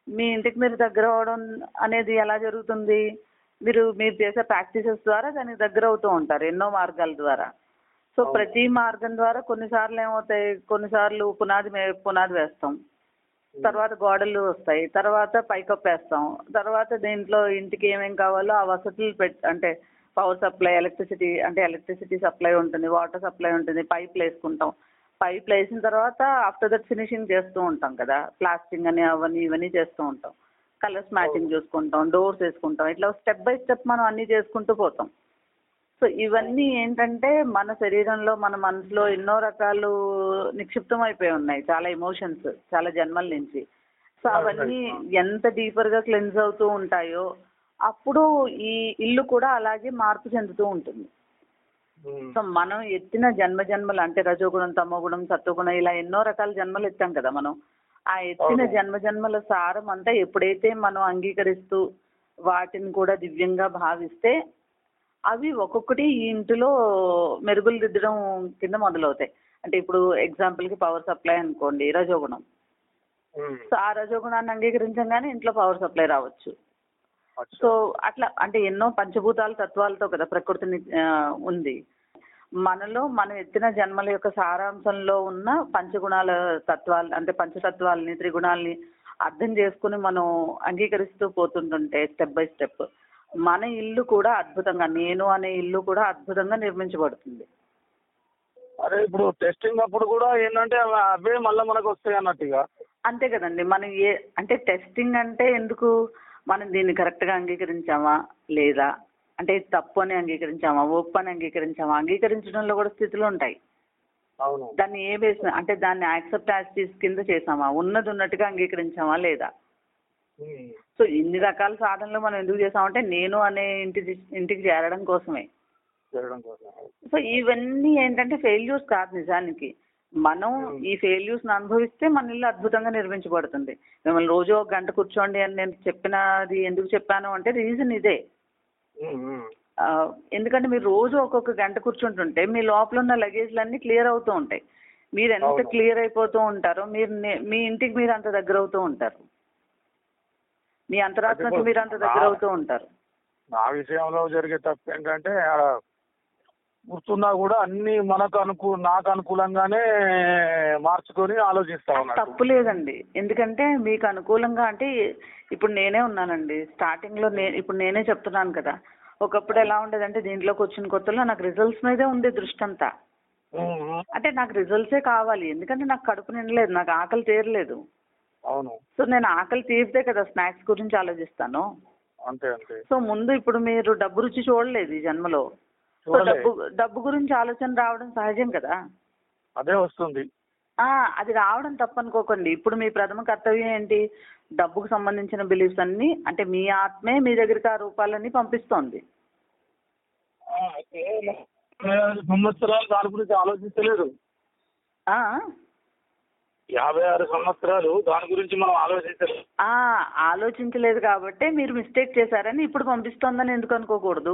మీ ఇంటికి మీరు దగ్గర అవడం అనేది ఎలా జరుగుతుంది మీరు మీరు చేసే ప్రాక్టీసెస్ ద్వారా దానికి దగ్గర అవుతూ ఉంటారు ఎన్నో మార్గాల ద్వారా సో అవును. ప్రతి మార్గం ద్వారా కొన్నిసార్లు ఏమవుతాయి కొన్నిసార్లు పునాది మే పునాది వేస్తాం తర్వాత గోడలు వస్తాయి తర్వాత పైకప్పు వేస్తాం తర్వాత దీంట్లో ఇంటికి ఏమేం కావాలో ఆ వసతులు పెట్ అంటే పవర్ సప్లై ఎలక్ట్రిసిటీ అంటే ఎలక్ట్రిసిటీ సప్లై ఉంటుంది వాటర్ సప్లై ఉంటుంది పైపులు వేసుకుంటాం పైపులు వేసిన తర్వాత ఆఫ్టర్ దట్ ఫినిషింగ్ చేస్తూ ఉంటాం కదా ప్లాస్టింగ్ అని అవన్నీ ఇవన్నీ చేస్తూ ఉంటాం కలర్స్ మ్యాచింగ్ చూసుకుంటాం డోర్స్ వేసుకుంటాం ఇట్లా స్టెప్ బై స్టెప్ మనం అన్నీ చేసుకుంటూ పోతాం సో ఇవన్నీ ఏంటంటే మన శరీరంలో మన మనసులో ఎన్నో రకాలు నిక్షిప్తం అయిపోయి ఉన్నాయి చాలా ఎమోషన్స్ చాలా జన్మల నుంచి సో అవన్నీ ఎంత డీపర్ గా క్లెన్స్ అవుతూ ఉంటాయో అప్పుడు ఈ ఇల్లు కూడా అలాగే మార్పు చెందుతూ ఉంటుంది ఉమ్. సో మనం ఎత్తిన జన్మ జన్మలు అంటే రజోగుణం తమోగుణం సత్వగుణం ఇలా ఎన్నో రకాల జన్మలు ఎత్తాం కదా మనం ఆ ఎత్తిన అవును. జన్మ జన్మల సారం అంతా ఎప్పుడైతే మనం అంగీకరిస్తూ వాటిని కూడా దివ్యంగా భావిస్తే అవి ఒక్కొక్కటి ఈ ఇంటిలో మెరుగులు దిద్దడం కింద మొదలవుతాయి అంటే ఇప్పుడు ఎగ్జాంపుల్ కి పవర్ సప్లై అనుకోండి రజోగుణం ఉమ్. సో ఆ రజోగుణాన్ని అంగీకరించగానే ఇంట్లో పవర్ సప్లై రావచ్చు అచ్చా. సో అట్లా అంటే ఎన్నో పంచభూతాల తత్వాలతో కదా ప్రకృతిని ఆ, ఉంది మనలో మనం ఎత్తిన జన్మల యొక్క సారాంశంలో ఉన్న పంచగుణాల తత్వాలు అంటే పంచతత్వాలని త్రిగుణాలని అర్థం చేసుకుని మనం అంగీకరిస్తూ పోతుంటుంటే స్టెప్ బై స్టెప్ మన ఇల్లు కూడా అద్భుతంగా నేను అనే ఇల్లు కూడా అద్భుతంగా నిర్మించబడుతుంది అరే ఇప్పుడు టెస్టింగ్ అప్పుడు కూడా ఏంటంటే అవ- అవే మళ్ళీ మనకు వస్తాయి అన్నట్టుగా అంతే కదండి మనం ఏ అంటే టెస్టింగ్ అంటే ఎందుకు మనం దీన్ని కరెక్ట్గా అంగీకరించామా లేదా అంటే ఇది తప్పు అని అంగీకరించామా ఒప్పు అని అంగీకరించామా అంగీకరించడంలో కూడా స్థితులు ఉంటాయి అవును దాన్ని ఏ బేస్ అంటే దాన్ని యాక్సెప్ట్ యాక్టిస్ కింద చేసామా ఉన్నది ఉన్నట్టుగా అంగీకరించామా లేదా ఉమ్. సో ఇన్ని రకాల సాధనలు మనం ఎందుకు చేసామంటే నేను అనే ఇంటి ఇంటికి చేరడం కోసమే చేయడం కోసం సో ఇవన్నీ ఏంటంటే ఫెయిల్యూర్స్ కాదు నిజానికి మనం ఈ ఫెయిల్యూర్స్ అనుభవిస్తే మన ఇల్లు అద్భుతంగా నిర్మించబడుతుంది మిమ్మల్ని రోజు ఒక గంట కూర్చోండి అని నేను చెప్పినది ఎందుకు చెప్పాను అంటే రీజన్ ఇదే ఉమ్, ఉమ్. ఆ, ఎందుకంటే మీరు రోజు ఒక్కొక్క గంట కూర్చుంటుంటే మీ లోపల ఉన్న లగేజ్లన్నీ క్లియర్ అవుతూ ఉంటాయి మీరు ఎంత అవును. క్లియర్ అయిపోతూ ఉంటారో మీరు నే- మీ ఇంటికి మీరు అంత దగ్గర అవుతూ ఉంటారు మీ అంతరాత్మకి ఇప్పుడు మీరు అంత దగ్గర నా- అవుతూ ఉంటారు నా విషయంలో జరిగే తప్పు ఏంటంటే ఆడ గుర్తున్నా కూడా అన్ని మనకు అనుకూ నాకు అనుకూలంగానే మార్చుకొని ఆలోచిస్తా ఉన్నాడు తప్పు లేదండి ఎందుకంటే మీకు అనుకూలంగా అంటే ఇప్పుడు నేనే ఉన్నానండి స్టార్టింగ్ లో నే ఇప్పుడు నేనే చెప్తున్నాను కదా ఒకప్పుడు ఎలా ఉండేదంటే దీంట్లోకి వచ్చిన కొత్తలో నాకు రిజల్ట్స్ మీదే ఉంది దృష్టి అంతా ఉమ్, ఉమ్. అంటే నాకు రిజల్ట్సే కావాలి ఎందుకంటే నాకు కడుపు నిండలేదు నాకు ఆకలి తీరలేదు అవును సో నేను ఆకలి తీరితే కదా స్నాక్స్ గురించి ఆలోచిస్తాను అంతే అంతే సో ముందు ఇప్పుడు మీరు డబ్బు రుచి చూడలేదు ఈ జన్మలో సో చూడలే. డబ్బు డబ్బు గురించి ఆలోచన రావడం సహజం కదా అదే వస్తుంది ఆ, అది రావడం తప్పనుకోకండి ఇప్పుడు మీ ప్రథమ కర్తవ్యం ఏంటి డబ్బుకు సంబంధించిన బిలీఫ్స్ అన్ని అంటే మీ ఆత్మే మీ దగ్గరికి ఆ రూపాలన్నీ పంపిస్తోంది ఆ, అయితే యాభై ఆరు సంవత్సరాలు దాని గురించి ఆలోచించలేదు ఆ, యాభై ఆరు సంవత్సరాలు దాని గురించి మనం ఆలోచించలేదు ఆ, ఆలోచించలేదు కాబట్టే మీరు మిస్టేక్ చేశారని ఇప్పుడు పంపిస్తోందని ఎందుకు అనుకోకూడదు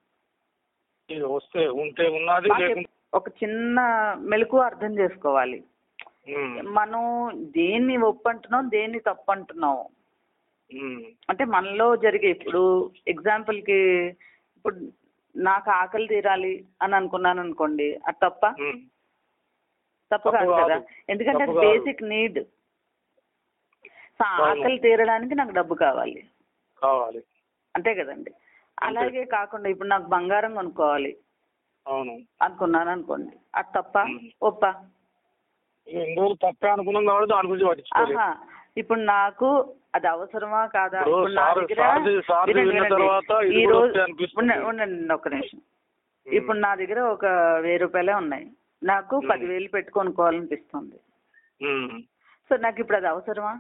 ఇది వస్తే ఉంటే ఉన్నది మాకు లేకుంటే ఒక చిన్న మెలకు అర్థం చేసుకోవాలి ఉమ్, మనం దేన్ని ఒప్పు అంటున్నాం దేన్ని తప్పు అంటున్నాం ఉమ్, అంటే మనలో జరిగే ఇప్పుడు ఎగ్జాంపుల్కి ఇప్పుడు నాకు ఆకలి తీరాలి అని అనుకున్నాను అనుకోండి అది తప్ప ఉమ్. తప్పు తప్పు కాదు కదా కాదు. ఎందుకంటే అది తప్పు కాదు. బేసిక్ నీడ్ సో ఆ అవును. ఆకలి తీరడానికి నాకు డబ్బు కావాలి కావాలి అంతే కదండి అలాగే కాకుండా ఇప్పుడు నాకు బంగారం కొనుక్కోవాలి అవును అనుకున్నాను అనుకోండి అది తప్ప మ్మ్. ఒప్ప ఇక ఇన్ని రోజులు తప్పే అనుకున్నాం కాబట్టి దాని గురించి పట్టించుకోలేదు ఆహా ఇప్పుడు నాకు అది అవసరమా కాదా ఇప్పుడు ఇప్పుడు నా సార్- దగ్గర సార్ది- సార్ది వినండి, విన్న వినండి. తర్వాత ఇది ఈ కూడా రోజు వస్తే అనిపిస్తుంది. ఉండ- ఉండండి ఒక్క నిమిషం ఉమ్, ఇప్పుడు నా దగ్గర ఒక వెయ్యి రూపాయలే ఉన్నాయి నాకు మ్మ్. పదివేలు పెట్టుకొనుకోవాలనిపిస్తుంది ఉమ్. సో నాకు ఇప్పుడు అది అవసరమా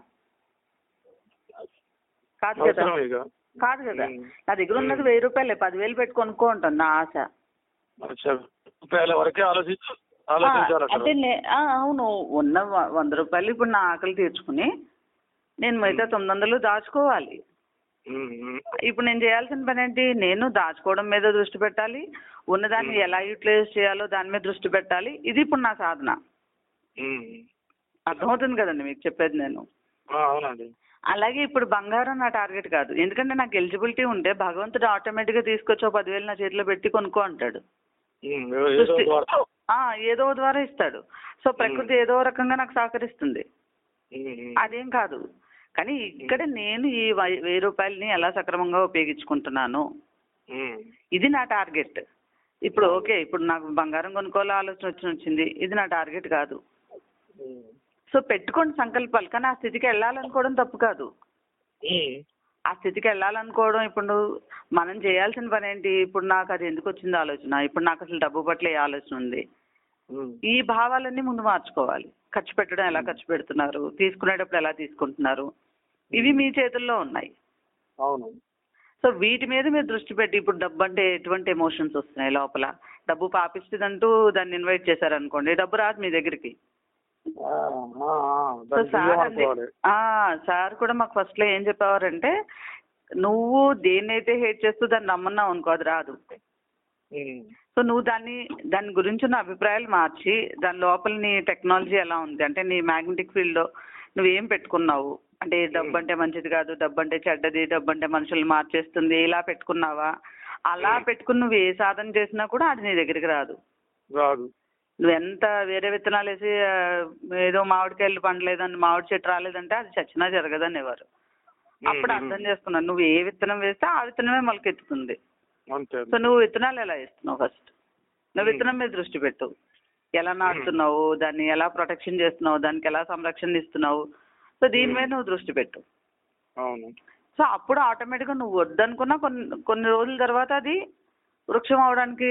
కాదు కదా అవసరం ఇక కాదు కదా మ్మ్. నా దగ్గర ఉన్నది మ్మ్. వెయ్యి రూపాయలే పదివేలు పెట్టుకొనుక్కో ఉంటాను నా ఆశ అచ్చా. రూపాయల వరకే ఆలోచించ ఆ, ఆలోచించాలి అక్కడ అంటే నే- ఆ, అవును ఉన్న వ- వంద రూపాయలు ఇప్పుడు నా ఆకలి తీర్చుకుని నేను మిగతా తొమ్మిది వందలు దాచుకోవాలి ఉమ్, ఉమ్. ఇప్పుడు నేను చేయాల్సిన పని ఏంటి నేను దాచుకోవడం మీద దృష్టి పెట్టాలి ఉన్నదాన్ని ఎలా యూటిలైజ్ చేయాలో దాని మీద దృష్టి పెట్టాలి ఇది ఇప్పుడు నా సాధన ఉమ్. అర్థమవుతుంది కదండి మీకు చెప్పేది నేను ఆ, అవునండి అలాగే ఇప్పుడు బంగారం నా టార్గెట్ కాదు ఎందుకంటే నాకు ఎలిజిబిలిటీ ఉంటే భగవంతుడు ఆటోమేటిక్గా తీసుకొచ్చి ఓ పదివేలు నా చేతిలో పెట్టి కొనుక్కో అంటాడు ఉమ్, ఏ- ఏదో సృష్టి- ద్వారా ఆ, ఏదో ద్వారా ఇస్తాడు సో ప్రకృతి ఏదో రకంగా నాకు సహకరిస్తుంది ఉమ్, ఉమ్, అదేం కాదు కానీ ఇక్కడ నేను ఈ వై- వెయ్యి రూపాయలని ఎలా సక్రమంగా ఉపయోగించుకుంటున్నాను ఉమ్, ఇది నా టార్గెట్ ఇప్పుడు ఓకే ఇప్పుడు నాకు బంగారం కొనుక్కోవాలో ఆలోచన వచ్చి వచ్చింది ఇది నా టార్గెట్ కాదు ఉమ్, సో పెట్టుకోండి సంకల్పాలు కానీ ఆ స్థితికి వెళ్ళాలనుకోవడం తప్పు కాదు ఉమ్, ఆ స్థితికి వెళ్ళాలనుకోవడం ఇప్పుడు నువ్వు మనం చేయాల్సిన పని ఏంటి ఇప్పుడు నాకు అది ఎందుకు వచ్చింది ఆలోచన ఇప్పుడు నాకు అసలు డబ్బు పట్ల ఏ ఆలోచన ఉంది ఉమ్, ఈ భావాలన్నీ ముందు మార్చుకోవాలి ఖర్చు పెట్టడం ఎలా ఖర్చు పెడుతున్నారు తీసుకునేటప్పుడు ఎలా తీసుకుంటున్నారు ఇవి మీ చేతుల్లో ఉన్నాయి అవును సో వీటి మీద మీరు దృష్టి పెట్టి ఇప్పుడు డబ్బు అంటే ఎటువంటి ఎమోషన్స్ వస్తున్నాయి లోపల డబ్బు పాపిస్తుందంటూ దాన్ని ఇన్వైట్ చేశారనుకోండి డబ్బు రాదు మీ దగ్గరికి ఆ, ఆ, ఆ, సో దాన్ని సార్ బియ్యం అంది- అనుకోవాలి ఆ, సార్ కూడా మాకు ఫస్ట్ లో ఏం చెప్పేవారంటే నువ్వు దేన్నైతే హేట్ చేస్తూ దాన్ని నమ్మన్నావు అనుకో అది రాదు ఉమ్, సో నువ్వు దాన్ని దాని గురించి ఉన్న అభిప్రాయాలు మార్చి దాని లోపల నీ టెక్నాలజీ ఎలా ఉంది అంటే నీ మ్యాగ్నెటిక్ ఫీల్డ్ లో నువ్వేం పెట్టుకున్నావు అంటే డబ్బు అంటే మంచిది కాదు డబ్బు అంటే చెడ్డది డబ్బు అంటే మనుషులు మార్చేస్తుంది ఇలా పెట్టుకున్నావా అలా పెట్టుకుని నువ్వు ఏ సాధన చేసినా కూడా అది నీ దగ్గరికి రాదు రాదు నువ్వు ఎంత వేరే విత్తనాలు వేసి ఆ, ఏదో మామిడికాయలు పండలేదని మామిడి చెట్టు రాలేదంటే అది చచ్చినా జరగదనేవారు అప్పుడు అర్థం చేసుకున్నాను నువ్వు ఏ విత్తనం వేస్తే ఆ విత్తనమే మొలకెత్తుతుంది అంతే సో నువ్వు విత్తనాలు ఎలా వేస్తున్నావు ఫస్ట్ నువ్వు విత్తనం మీద దృష్టి పెట్టు ఎలా నాటుతున్నావు దాన్ని ఎలా ప్రొటెక్షన్ చేస్తున్నావు దానికి ఎలా సంరక్షణ ఇస్తున్నావు సో దీని మీద నువ్వు దృష్టి పెట్టు అవును సో అప్పుడు ఆటోమేటిక్గా నువ్వు వద్దనుకున్నా కొన్ని కొన్ని రోజుల తర్వాత అది వృక్షం అవడానికి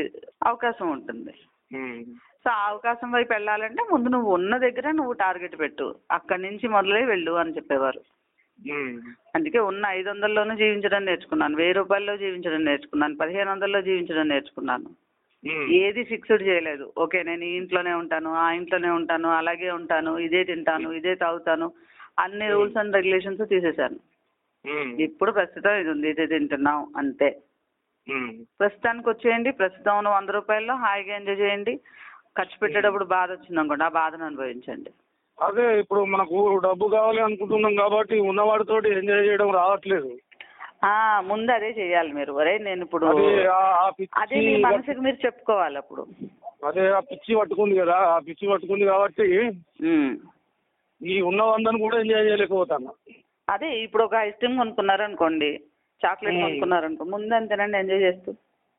అవకాశం ఉంటుంది ఉమ్, సో ఆ అవకాశం వైపు వెళ్ళాలంటే ముందు నువ్వు ఉన్న దగ్గర నువ్వు టార్గెట్ పెట్టు అక్కడి నుంచి మొదలై వెళ్ళు అని చెప్పేవారు ఉమ్, అందుకే ఉన్న ఐదు వందల్లోనూ జీవించడం నేర్చుకున్నాను వెయ్యి రూపాయల్లో జీవించడం నేర్చుకున్నాను పదిహేను వందల్లో జీవించడం నేర్చుకున్నాను ఉమ్, ఏది ఫిక్స్డ్ చేయలేదు ఓకే నేను ఈ ఇంట్లోనే ఉంటాను ఆ ఇంట్లోనే ఉంటాను అలాగే ఉంటాను ఇదే తింటాను ఇదే తాగుతాను అన్ని రూల్స్ అండ్ రెగ్యులేషన్స్ తీసేశాను ఉమ్, ఇప్పుడు ప్రస్తుతం ఇది ఉంది ఇదే తింటున్నాం అంతే ఉమ్, ప్రస్తుతానికి వచ్చేయండి ప్రస్తుతం ఉన్న వంద రూపాయల్లో హాయిగా ఎంజాయ్ చేయండి ఖర్చు పెట్టేటప్పుడు బాధ వచ్చింది అనుకోండి ఆ బాధను అనుభవించండి అదే ఇప్పుడు మనకు డబ్బు కావాలి అనుకుంటున్నాం కాబట్టి ఉన్నవాడితోటి ఎంజాయ్ చేయడం రావట్లేదు ఆ ముందు అదే చేయాలి మీరు ఒరే నేను ఇప్పుడు అది ఆ- ఆ అదే పిచ్చి మీ మనసుకి మీరు చెప్పుకోవాలి అప్పుడు అదే ఆ పిచ్చి పట్టుకుంది కదా ఆ పిచ్చి పట్టుకుంది కాబట్టి ఉమ్. ఈ ఉన్న వందని కూడా ఎంజాయ్ చేయలేకపోతాను అదే ఇప్పుడు ఒక ఐస్ క్రీమ్ కొనుక్కున్నారు అనుకోండి చాక్లెట్ మ్మ్. కొనుక్కున్నారు అనుకో ముందు అంతేనండి ఎంజాయ్ చేస్తూ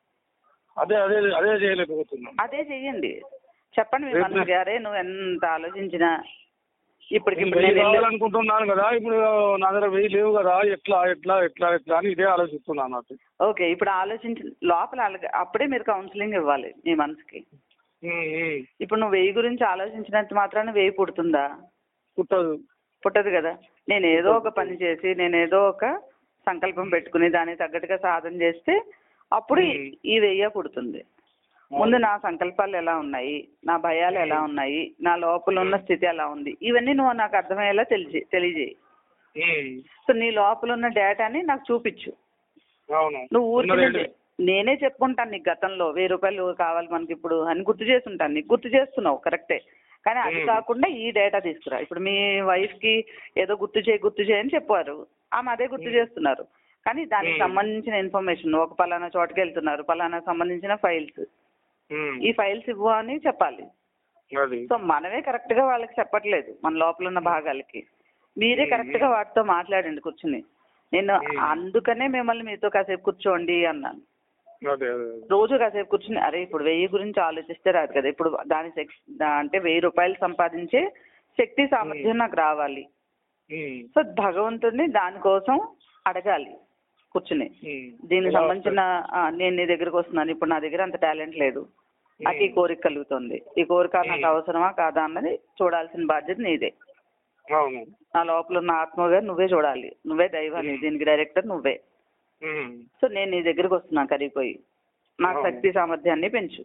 అదే అదే అదే చేయలేకపోతున్నాం అదే చెయ్యండి చెప్పండి మీ రేపు మనసుకి అరే నువ్వు ఎంత ఆలోచించినా ఇప్పటికి నేను ఇప్పుడు వెయ్యి నేను ఇల్లు- కావాలనుకుంటున్నాను కదా ఇప్పుడు నా దగ్గర వెయ్యి లేవు కదా ఎట్లా ఎట్లా ఎట్లా ఎట్లా అని ఇదే ఆలోచిస్తున్నాను నాకు ఓకే ఇప్పుడు ఆలోచించి లోపల అలాగే- అప్పుడే మీరు కౌన్సిలింగ్ ఇవ్వాలి మీ మనసుకి ఉమ్, ఉమ్. ఇప్పుడు నువ్వు వెయ్యి గురించి ఆలోచించినంత మాత్రాన వెయ్యి పుడుతుందా పుట్టదు పుట్టదు కదా నేను ఏదో ఒక పని చేసి నేను ఏదో ఒక సంకల్పం పెట్టుకుని దానికి తగ్గట్టుగా సాధన చేస్తే అప్పుడు ఈ- మ్మ్. ఈ వెయ్య పుడుతుంది ముందు నా సంకల్పాలు ఎలా ఉన్నాయి నా భయాలు ఎలా ఉన్నాయి నా లోపల ఉన్న స్థితి ఎలా ఉంది ఇవన్నీ నువ్వు నాకు అర్థమయ్యేలా తెలిసి తెలియజేయి ఉమ్, సో నీ లోపల ఉన్న డేటాని నాకు చూపించు అవును నువ్వు ఊరికి ఉన్నది నుండి- నేనే చెప్పుకుంటాను నీకు గతంలో వెయ్యి రూపాయలు కావాలి మనకి ఇప్పుడు అని గుర్తు చేస్తుంటాను నీకు గుర్తు చేస్తున్నావు కరెక్టే కానీ అది మ్మ్. కాకుండా ఈ డేటా తీసుకురా ఇప్పుడు మీ వైఫ్ కి ఏదో గుర్తు చేయి గుర్తు చేయని చెప్పారు ఆమె అదే గుర్తు చేస్తున్నారు కానీ దానికి మ్మ్. సంబంధించిన ఇన్ఫర్మేషన్ ఒక పలానా చోటకి వెళ్తున్నారు పలానా సంబంధించిన ఫైల్స్ ఉమ్, ఈ ఫైల్స్ ఇవ్వు అని చెప్పాలి అది సో మనమే కరెక్ట్ గా వాళ్ళకి చెప్పట్లేదు మన లోపల ఉన్న భాగాలకి మీరే మ్మ్. కరెక్ట్ గా వాటితో మాట్లాడండి కూర్చుని నేను మ్మ్. అందుకనే మిమ్మల్ని మీతో కాసేపు కూర్చోండి అన్నాను అదే అదే రోజు కాసేపు కూర్చుని అరే ఇప్పుడు వెయ్యి గురించి ఆలోచిస్తే రాదు కదా ఇప్పుడు దాని శక్- దా- అంటే వెయ్యి రూపాయలు సంపాదించే శక్తి సామర్థ్యం నాకు రావాలి ఉమ్, సో భగవంతుడిని దానికోసం అడగాలి కూర్చుని ఉమ్. దీనికి ఎలా సంబంధించిన ఆ, నేను నీ దగ్గరకు వస్తున్నాను ఇప్పుడు నా దగ్గర అంత టాలెంట్ లేదు నాకు ఈ మ్మ్. కోరిక కలుగుతుంది ఈ కోరిక నాకు మ్మ్. అవసరమా కాదా అన్నది చూడాల్సిన బాధ్యత నీదే అవును నా లోపల ఉన్న ఆత్మగా నువ్వే చూడాలి నువ్వే దైవాన్ని మ్మ్. దీనికి డైరెక్టర్ నువ్వే ఉమ్. సో నేను నీ దగ్గరకు వస్తున్నా కరిగిపోయి నాకు అవును. శక్తి సామర్థ్యాన్ని పెంచు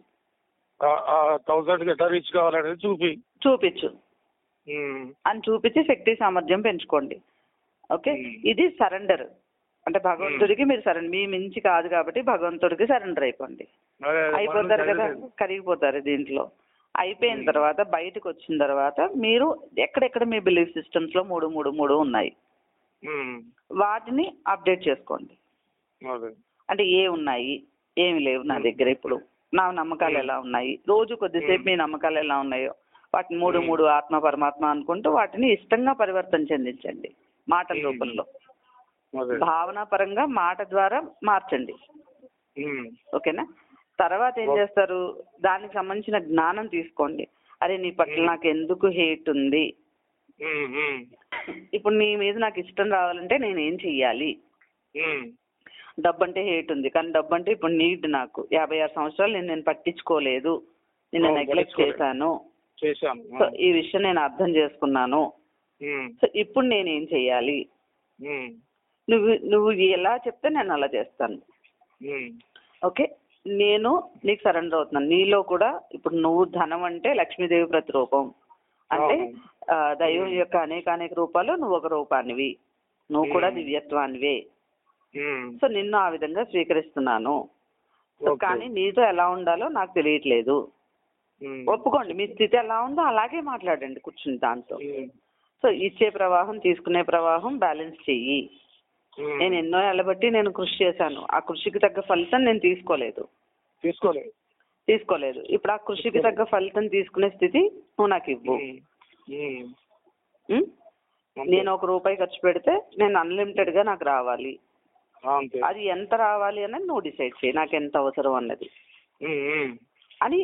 ఆ థౌసండ్ ఎట్లా రీచ్ కావాలనేది చూపి చూపించు ఉమ్, అని చూపించి శక్తి సామర్థ్యం పెంచుకోండి ఓకే మ్మ్. ఇది సరెండర్ అంటే భగవంతుడికి మీరు సరెండర్ మీ మించి కాదు కాబట్టి భగవంతుడికి సరెండర్ అయిపోండి అదే అదే, అయిపోతారు మనసు కదా అదే. కరిగిపోతారు దీంట్లో అయిపోయిన తర్వాత బయటకు వచ్చిన తర్వాత మీరు ఎక్కడెక్కడ మీ బిలీఫ్ సిస్టమ్స్ లో మూడు మూడు మూడు ఉన్నాయి ఉమ్, వాటిని అప్డేట్ చేసుకోండి అదే అంటే ఏ ఉన్నాయి ఏమి లేవు నా దగ్గర ఇప్పుడు నా నమ్మకాలు ఎలా ఉన్నాయి రోజు కొద్దిసేపు మీ నమ్మకాలు ఎలా ఉన్నాయో వాటిని మూడు మూడు ఆత్మ పరమాత్మ అనుకుంటూ వాటిని ఇష్టంగా పరివర్తన చెందించండి మాటల రూపంలో అదే భావన పరంగా మాట ద్వారా మార్చండి ఉమ్, ఓకేనా తర్వాత ఏం చేస్తారు దానికి సంబంధించిన జ్ఞానం తీసుకోండి అరే నీ పట్ల నాకు ఎందుకు హేట్ ఉంది ఉమ్, ఉమ్, ఇప్పుడు నీ మీద నాకు ఇష్టం రావాలంటే నేను ఏం చెయ్యాలి ఉమ్, డబ్బు అంటే హేట్ ఉంది కానీ డబ్బు అంటే ఇప్పుడు నీడ్ నాకు యాభై ఆరు సంవత్సరాలు నేను నేను పట్టించుకోలేదు నేను అవును, నెగ్లెక్ట్ పట్టించుకోలేదు. చేశాను చేశాను సో ఈ విషయం నేను అర్థం చేసుకున్నాను ఉమ్, సో ఇప్పుడు నేను ఏం చెయ్యాలి ఉమ్, నువ్వు నువ్వు ఎలా చెప్తే నేను అలా చేస్తాను ఉమ్, ఓకే నేను నీకు సరెండర్ అవుతున్నాను నీలో కూడా ఇప్పుడు నువ్వు ధనం అంటే లక్ష్మీదేవి ప్రతిరూపం అంటే అవును. ఆ, దైవం యొక్క అనేక అనేక రూపాలు నువ్వు ఒక రూపానివి నువ్వు కూడా మ్మ్. దివ్యత్వానివే ఉమ్, సో నిన్ను ఆ విధంగా స్వీకరిస్తున్నాను సో ఓకే. కానీ నీతో ఎలా ఉండాలో నాకు తెలియట్లేదు ఉమ్, ఒప్పుకోండి మీ స్థితి ఎలా ఉందో అలాగే మాట్లాడండి కూర్చుని దాంతో ఉమ్, సో ఇచ్చే ప్రవాహం తీసుకునే ప్రవాహం బ్యాలెన్స్ చెయ్యి ఉమ్. నేను ఎన్నో ఏళ్ళ బట్టి నేను కృషి చేశాను ఆ కృషికి తగ్గ ఫలితం నేను తీసుకోలేదు తీసుకోలేదు తీసుకోలేదు ఇప్పుడు ఆ కృషికి తగ్గ ఫలితం తీసుకునే స్థితి నువ్వు నాకు ఇవ్వు ఉమ్, ఉమ్, ఉం? అంతే. నేను ఒక రూపాయి ఖర్చు పెడితే నేను అన్లిమిటెడ్ గా నాకు రావాలి అంతే అది ఎంత రావాలి అనేది నువ్వు డిసైడ్ చేయి నాకు ఎంత అవసరం అన్నది ఉమ్, ఉమ్, అని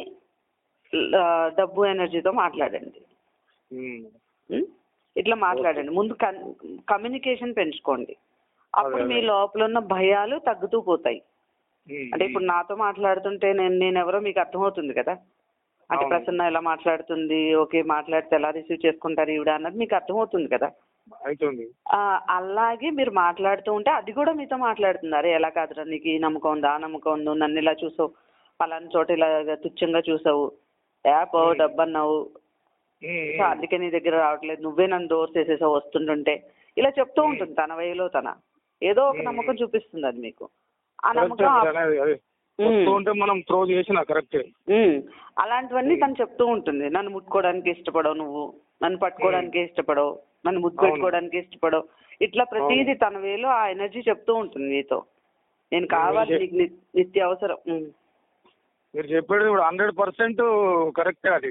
ఆ, డబ్బు ఎనర్జీతో మాట్లాడండి ఉమ్, ఉం? ఇట్లా మాట్లాడండి ముందు కమ్యూనికేషన్ పెంచుకోండి అప్పుడు అదే, మీ అదే. లోపల ఉన్న భయాలు తగ్గుతూ పోతాయి ఉమ్, అంటే ఇప్పుడు నాతో మాట్లాడుతుంటే నేను నేను ఎవరో మీకు అర్థమవుతుంది కదా అంటే అవును. ప్రసన్న ఎలా మాట్లాడుతుంది ఓకే మాట్లాడితే ఎలా రిసీవ్ చేసుకుంటారు ఈవిడ అన్నది మీకు అర్థమవుతుంది కదా అవుతుంది ఆ, అలాగే మీరు మాట్లాడుతూ ఉంటే అది కూడా మీతో మాట్లాడుతుంది అరే ఎలా కాదురా నీకు ఈ నమ్మకం ఉంది ఆ నమ్మకం ఉంది నన్ను ఇలా చూసావు పలానా చోట ఇలా తుచ్చంగా చూసావు యాప్ Hmm. డబ్బు అన్నావు ఉమ్, సో అందుకే నీ దగ్గర రావట్లేదు నువ్వే నన్ను డోర్స్ వేసేసావు వస్తుంటుంటే ఇలా చెప్తూ ఉంటుంది తన వేలో తన ఏదో ఒక Hmm. నమ్మకం చూపిస్తుంది అది మీకు ఆ కరెక్టే నమ్మకం మీరు అనేది, అదే. ఉమ్. వస్తూ ఉంటే మనం త్రో చేసిన కరెక్టే ఉమ్. అలాంటివన్నీ తను చెప్తూ ఉంటుంది నన్ను ముట్టుకోవడానికి ఇష్టపడవు నువ్వు నన్ను పట్టుకోవడానికి ఇష్టపడవు నన్ను ముద్దు అవును. పెట్టుకోవడానికి ఇష్టపడవు ఇట్లా ప్రతిదీ తన వేలో ఆ ఎనర్జీ చెప్తూ ఉంటుంది నీతో నేను కావాలి మీరు నీకు ని- నిత్య అవసరం ఉమ్. మీరు చెప్పేది ఇప్పుడు హండ్రెడ్ పర్సెంట్ కరెక్టే అది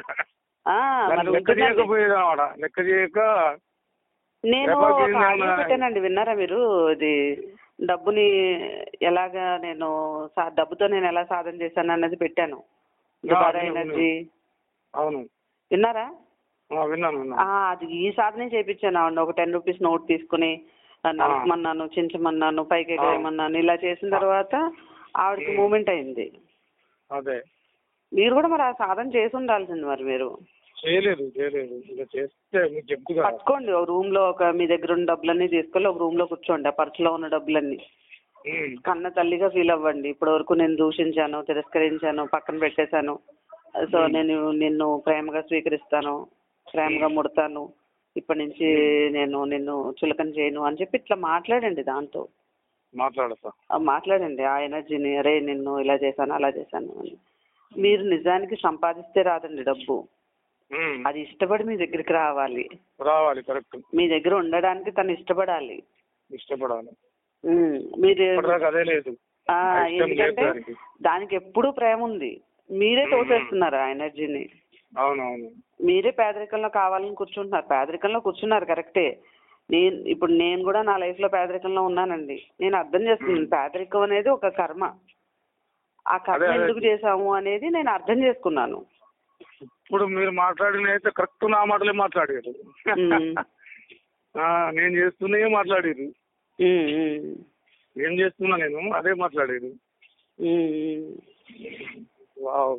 ఆ, దాన్ని మరి లెక్క ఉంటుందండి. చేయకపోయేది అనమాట లెక్క చేయక నేను రేపటికి ఒక నేను ఆడియో ఏమన్నా- పెట్టానండి విన్నారా మీరు ఇది డబ్బుని ఎలాగా నేను సా- డబ్బుతో నేను ఎలా సాధన చేశాను అన్నది పెట్టాను దుబారా విన్నాను, ఎనర్జీ అవును విన్నారా ఆ, విన్నాను విన్నాను ఆ, అది ఈ సాధనే చేయించాను ఆవిడ ఒక టెన్ రూపీస్ నోట్ తీసుకుని నరకమన్నాను చించమన్నాను పైకి ఎగరేయమన్నాను ఇలా చేసిన తర్వాత ఆవిడకి మూమెంట్ అయింది అదే మీరు కూడా మరి ఆ సాధన చేసి ఉండాల్సింది మరి మీరు చేయలేదు చేయలేదు ఇలా చేస్తే మీకు చెప్తు కదా పట్టుకోండి ఒక రూమ్ లో ఒక మీ దగ్గర ఉన్న డబ్బులన్నీ తీసుకెళ్ళి ఒక రూమ్ లో కూర్చోండి ఆ పర్సులో ఉన్న డబ్బులన్నీ ఉమ్, కన్న తల్లిగా ఫీల్ అవ్వండి ఇప్పటి వరకు నేను దూషించాను తిరస్కరించాను పక్కన పెట్టేశాను సో నేను నిన్ను ప్రేమగా స్వీకరిస్తాను ప్రేమగా ముడతాను ఇప్పటి నుంచి నేను నిన్ను చులకన చేయను అని చెప్పి ఇట్లా మాట్లాడండి దాంతో మాట్లాడతా ఆ మాట్లాడండి ఆ ఎనర్జీని అరే నిన్ను ఇలా చేశాను అలా చేశాను అని మీరు నిజానికి సంపాదిస్తే రాదండి డబ్బు ఉమ్, అది ఇష్టపడి మీ దగ్గరికి రావాలి రావాలి కరెక్ట్ మీ దగ్గర ఉండడానికి తను ఇష్టపడాలి ఇష్టపడాలి ఉమ్, మీరు ఇప్పటిదాకా అదే లేదు ఆ, ఆ ఇష్టం లేదు ఎందుకంటే దానికి. దానికి ఎప్పుడూ ప్రేమ ఉంది మీరే తోసేస్తున్నారు ఆ ఎనర్జీని అవునవును మీరే పేదరికంలో కావాలని కూర్చుంటున్నారు పేదరికంలో కూర్చున్నారు కరెక్టే నేను ఇప్పుడు నేను కూడా నా లైఫ్ లో పేదరికంలో ఉన్నానండి నేను అర్థం చేస్తున్నాను పేదరికం అనేది ఒక కర్మ ఆ కర్మ అదే, అదే. ఎందుకు చేశాము అనేది నేను అర్థం చేసుకున్నాను ఇప్పుడు మీరు మాట్లాడిన అయితే కరెక్ట్ నా మాటలే మాట్లాడారు ఉమ్. ఆ, నేను చేస్తూనే మాట్లాడారు ఉమ్, ఉమ్. ఏం చేస్తున్నా నేను అదే మాట్లాడారు ఉమ్, ఉమ్. వావ్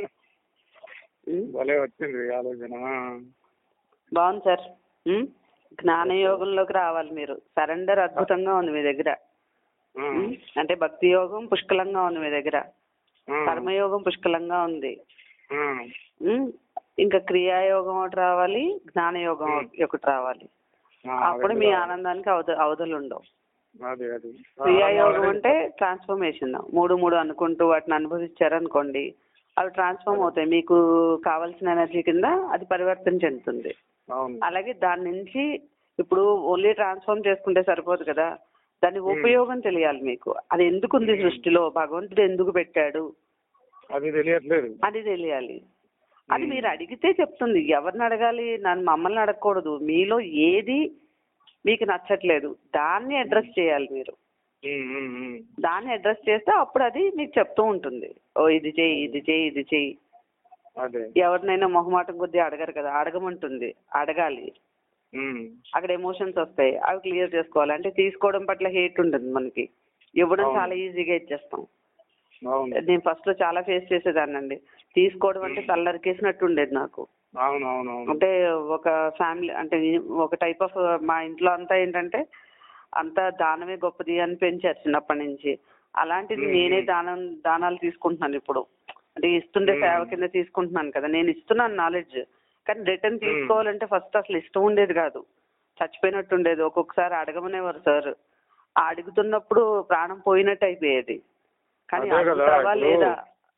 ఉమ్. భలే వచ్చింది ఆలోచన బాగుంది సార్ ఉమ్. జ్ఞానయోగంలోకి రావాలి మీరు సరెండర్ అద్భుతంగా ఉంది మీ దగ్గర ఆ, ఉమ్. అంటే భక్తి యోగం పుష్కలంగా ఉంది మీ దగ్గర ఆ, కర్మయోగం పుష్కలంగా ఉంది ఆ, ఉమ్. ఇంకా క్రియాయోగం ఒకటి రావాలి జ్ఞానయోగం ఒకటి రావాలి ఆ, అప్పుడు అదే మీ కావాలి. ఆనందానికి అవధ అవధులు ఉండవు అదే అది క్రియాయోగం అంటే ట్రాన్స్ఫర్మేషన్ మూడు మూడు అనుకుంటూ వాటిని అనుభవించారనుకోండి అవి ట్రాన్స్ఫార్మ్ అవుతాయి మీకు కావాల్సిన ఎనర్జీ కింద అది పరివర్తన చెందుతుంది అవును అలాగే దాని నుంచి ఇప్పుడు ఓన్లీ ట్రాన్స్ఫార్మ్ చేసుకుంటే సరిపోదు కదా దాని ఉపయోగం తెలియాలి మీకు అది ఎందుకు ఉంది సృష్టిలో భగవంతుడు ఎందుకు పెట్టాడు అది తెలియట్లేదు అది తెలియాలి అది మీరు అడిగితే చెప్తుంది ఎవరిని అడగాలి నన్ను మమ్మల్ని అడగకూడదు మీలో ఏది మీకు నచ్చట్లేదు దాన్ని అడ్రస్ చేయాలి మీరు ఉమ్, ఉమ్, ఉమ్. దాన్ని అడ్రస్ చేస్తే అప్పుడు అది మీకు చెప్తూ ఉంటుంది ఓ ఇది చెయ్యి ఇది చెయ్యి ఇది చెయ్యి అదే ఎవరినైనా మొహమాటం కొద్దీ అడగరు కదా అడగమంటుంది అడగాలి ఉమ్, అక్కడ ఎమోషన్స్ వస్తాయి అవి క్లియర్ చేసుకోవాలి అంటే తీసుకోవడం పట్ల హేట్ ఉంటుంది మనకి ఇవ్వడం అవును. చాలా ఈజీగా ఇచ్చేస్తాం అవును నేను ఫస్ట్ లో చాలా ఫేస్ చేసేదాన్నండి తీసుకోవడం అంటే తల్లరికేసినట్టు ఉండేది నాకు అవును అవును అవును అంటే ఒక ఫ్యామిలీ అంటే ఒక టైప్ ఆఫ్ మా ఇంట్లో అంతా ఏంటంటే అంతా దానమే గొప్పది అని పెంచారు చిన్నప్పటి నుంచి అలాంటిది మ్మ్. నేనే దానం దానాలు తీసుకుంటున్నాను ఇప్పుడు అంటే ఇస్తుండే మ్మ్. సేవ కింద తీసుకుంటున్నాను కదా నేను ఇస్తున్నాను నాలెడ్జ్ కానీ రిటర్న్ తీసుకోవాలంటే ఫస్ట్ అసలు ఇష్టం ఉండేది కాదు చచ్చిపోయినట్టు ఉండేది ఒక్కొక్కసారి అడగమనేవారు సార్ ఆ అడుగుతున్నప్పుడు ప్రాణం పోయినట్టు అయిపోయేది కానీ అదే కదా, అడుగుతావా ఇప్పుడు లేదా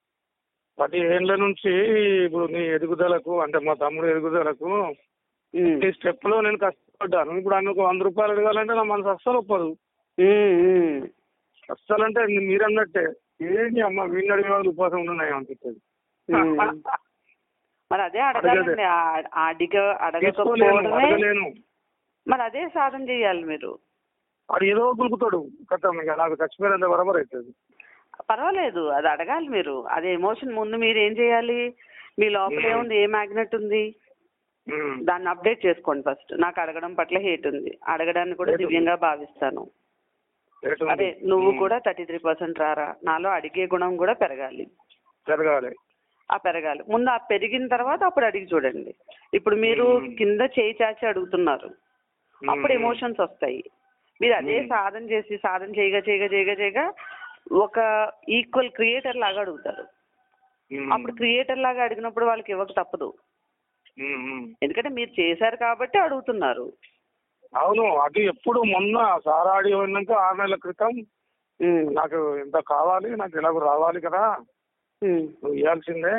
పది ఏళ్ళ నుంచి ఇప్పుడు నీ ఎదుగుదలకు అంటే మా తమ్ముడు ఎదుగుదలకు మ్మ్. ఈ స్టెప్ లో నేను కష్టపడ్డాను ఇప్పుడు ఆయన ఒక వంద రూపాయలు అడగాలంటే నా మనసు అస్సలు ఒప్పదు మ్మ్, మ్మ్. అస్సలు అంటే మీరు అన్నట్టే ఏంటి అమ్మ వీడిని అడిగే వాళ్ళు ఉపాసం ఉన్నాయి అనిపిస్తుంది మ్మ్. మరి అదే అడగాలండి ఆ- ఆ అడిగ తీసుకోలేను అడగకపోవడమే అడగలేను మరి అదే సాధన చేయాలి మీరు వాడు ఏదో గులుకుతాడు కథం ఇక నాకు చచ్చిపోయినంత బరబర్ అవుతుంది పర్వాలేదు అది అడగాలి మీరు అదే ఎమోషన్ ముందు మీరు ఏం చేయాలి మీ లోపల మ్మ్. ఏముంది ఏ మ్యాగ్నెట్ ఉంది ఉమ్, దాన్ని అప్డేట్ చేసుకోండి ఫస్ట్ నాకు అడగడం పట్ల హేట్ ఉంది అడగడాన్ని కూడా Hate ఉంది. దివ్యంగా భావిస్తాను ఎటు ఉంది? అదే నువ్వు ఉమ్, కూడా థర్టీ త్రీ పర్సెంట్ రారా నాలో అడిగే గుణం కూడా పెరగాలి జరగాలి ఆ పెరగాలి ముందు ఆ పెరిగిన తర్వాత అప్పుడు అడిగి చూడండి ఇప్పుడు మీరు మ్మ్. కింద చేయి చాచి అడుగుతున్నారు అప్పుడు ఉమ్, ఎమోషన్స్ వస్తాయి మీరు అదే మ్మ్. సాధన చేసి సాధన చేయగా చేయగా చేయగా చేయగా ఒక ఈక్వల్ క్రియేటర్ లాగా అడుగుతారు ఉమ్, అప్పుడు క్రియేటర్ లాగా అడిగినప్పుడు వాళ్ళకి ఇవ్వక తప్పదు ఉమ్, ఉమ్. ఎందుకంటే మీరు చేశారు కాబట్టి అడుగుతున్నారు అవును అది ఎప్పుడు మొన్న సారాడి ఉన్నాక ఆరు నెలల క్రితం మ్మ్. నాకు ఇంత కావాలి నాకు ఎలాగో రావాలి కదా మ్మ్. నువ్వు ఇవ్వాల్సిందే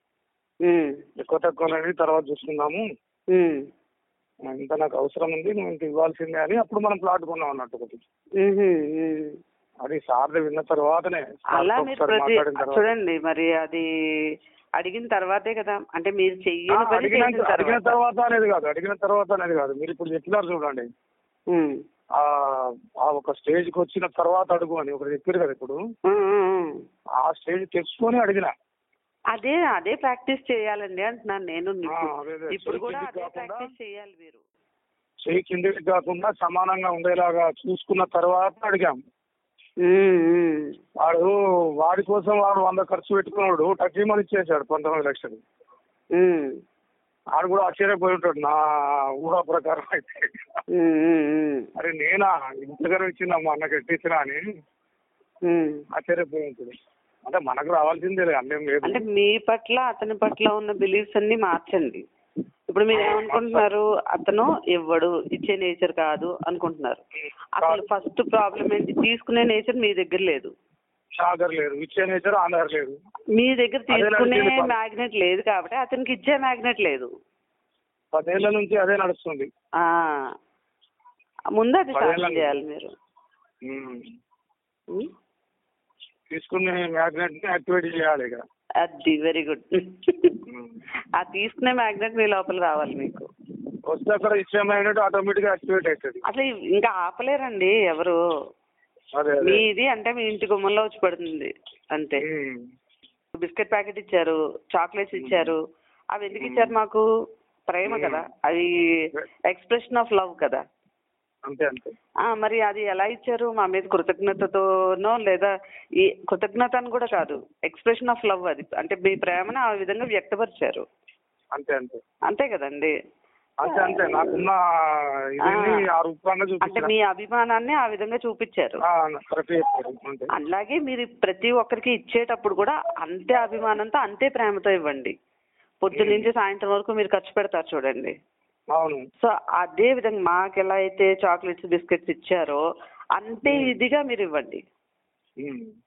మ్మ్. ఎక్కువ తక్కువ అనేది తర్వాత చూసుకుందాము మ్మ్. ఇంత నాకు అవసరం ఉంది నువ్వు ఇంత ఇవ్వాల్సిందే అని అప్పుడు మనం ప్లాట్ కొన్నాం అన్నట్టు ఒకటి మ్మ్. మ్మ్. అది సార్లు విన్న తర్వాతనే అలా సార్తో మీరు ఒకసారి ప్రతి మాట్లాడిన తర్వాత చూడండి మరి అది అడిగిన తర్వాతే కదా అంటే మీరు ఆ, చెయ్యని పని అడిగిన చేసిన అడిగిన తర్వాత తర్వాత అనేది కాదు అడిగిన తర్వాత అనేది కాదు మీరు ఇప్పుడు చెప్పినారు చూడండి మ్మ్. ఆ ఆ ఒక స్టేజ్ కి వచ్చిన తర్వాత అడుగు అని ఒకటి చెప్పారు కదా ఇప్పుడు మ్మ్. మ్మ్. ఆ స్టేజ్ తెచ్చుకొని అడిగిన అదే అదే ప్రాక్టీస్ చేయాలండి అంటున్నాను నేను ఆ, ఇప్పుడు అదే, అదే. ఇప్పుడు చేయి కూడా కిందికి అదే కాకుండా- ప్రాక్టీస్ చేయాలి మీరు చేయి కిందకి కాకుండా సమానంగా ఉండేలాగా చూసుకున్న తర్వాత అడిగాం మ్మ్. మ్మ్. వాడు వాడి కోసం వాడు వంద ఖర్చు పెట్టుకున్నాడు టచ్ మని ఇచ్చేసాడు పంతొమ్మిది లక్షలు మ్మ్. వాడు కూడా ఆశ్చర్యపోయి ఉంటాడు నా ఊహా ప్రకారం అయితే మ్మ్. మ్మ్. మ్మ్. అరే నేనా ఇంతగానో ఇచ్చిందా మా అన్నకి ఎట్టించినా అని మ్మ్. ఆశ్చర్యపోయి ఉంటుంది అంటే మనకు రావాల్సిందే అన్నేం లేదు అంటే మీ పట్ల అతని పట్ల ఉన్న బిలీఫ్స్ అన్ని మార్చండి ఇప్పుడు మీరు ఏమనుకుంటున్నారు అతను ఇవ్వడు ఇచ్చే నేచర్ కాదు అనుకుంటున్నారు అసలు ఫస్ట్ ప్రాబ్లం ఏంటి తీసుకునే నేచర్ మీ దగ్గర లేదు సాగర్ లేదు ఇచ్చే నేచర్ ఆధార్ లేదు మీ దగ్గర అదే తీసుకునే నడిచింది పని. మ్యాగ్నెట్ లేదు కాబట్టి అతనికి ఇచ్చే మ్యాగ్నెట్ లేదు పదేళ్ల నుంచి అదే నడుస్తుంది ఆ ముందు అది పదేళ్ళ సాధన నుంచి. చేయాలి మీరు ఉమ్. ఉం? తీసుకునే మ్యాగ్నెట్ ని యాక్టివేట్ చేయాలి ఇక అది వెరీ గుడ్ ఉమ్. ఆ తీసుకునే మ్యాగ్నెట్ మీ లోపల రావాలి మీకు వస్తే అక్కడ ఇచ్చే మ్యాగ్నెట్ ఆటోమేటిక్ గా యాక్టివేట్ అవుతుంది అసలు ఇంకా ఆపలేరండి ఎవరు అదే అదే మీది అంటే మీ ఇంటి గుమ్మంలో వచ్చి పడుతుంది అంతే ఉమ్. బిస్కెట్ ప్యాకెట్ ఇచ్చారు చాక్లెట్స్ ఇచ్చారు అవి ఎందుకు ఇచ్చారు మాకు ప్రేమ కదా అవి ఎక్స్ప్రెషన్ ఆఫ్ లవ్ కదా అంతే అంతే ఆ మరి అది ఎలా ఇచ్చారు మా మీద కృతజ్ఞతతోనో లేదా ఈ కృతజ్ఞత అని కూడా కాదు ఎక్స్ప్రెషన్ ఆఫ్ లవ్ అది అంటే మీ ప్రేమను ఆ విధంగా వ్యక్తపరిచారు అంతే అంతే అంతే కదండి అంతే అంతే నాకున్న ఇది ఆ రూపంగా అంటే చూపించిన మీ అభిమానాన్ని ఆ విధంగా చూపించారు ఆ, కరెక్ట్ చెప్పారు అంతే అలాగే మీరు ప్రతి ఒక్కరికి ఇచ్చేటప్పుడు కూడా అంతే అభిమానంతో అంతే ప్రేమతో ఇవ్వండి పొద్దు నుంచి సాయంత్రం వరకు మీరు ఖర్చు పెడతారు చూడండి అవును సో అదే విధంగా మాకు ఎలా అయితే చాక్లెట్స్ బిస్కెట్స్ ఇచ్చారో అంతే ఇదిగా మీరు ఇవ్వండి ఉమ్.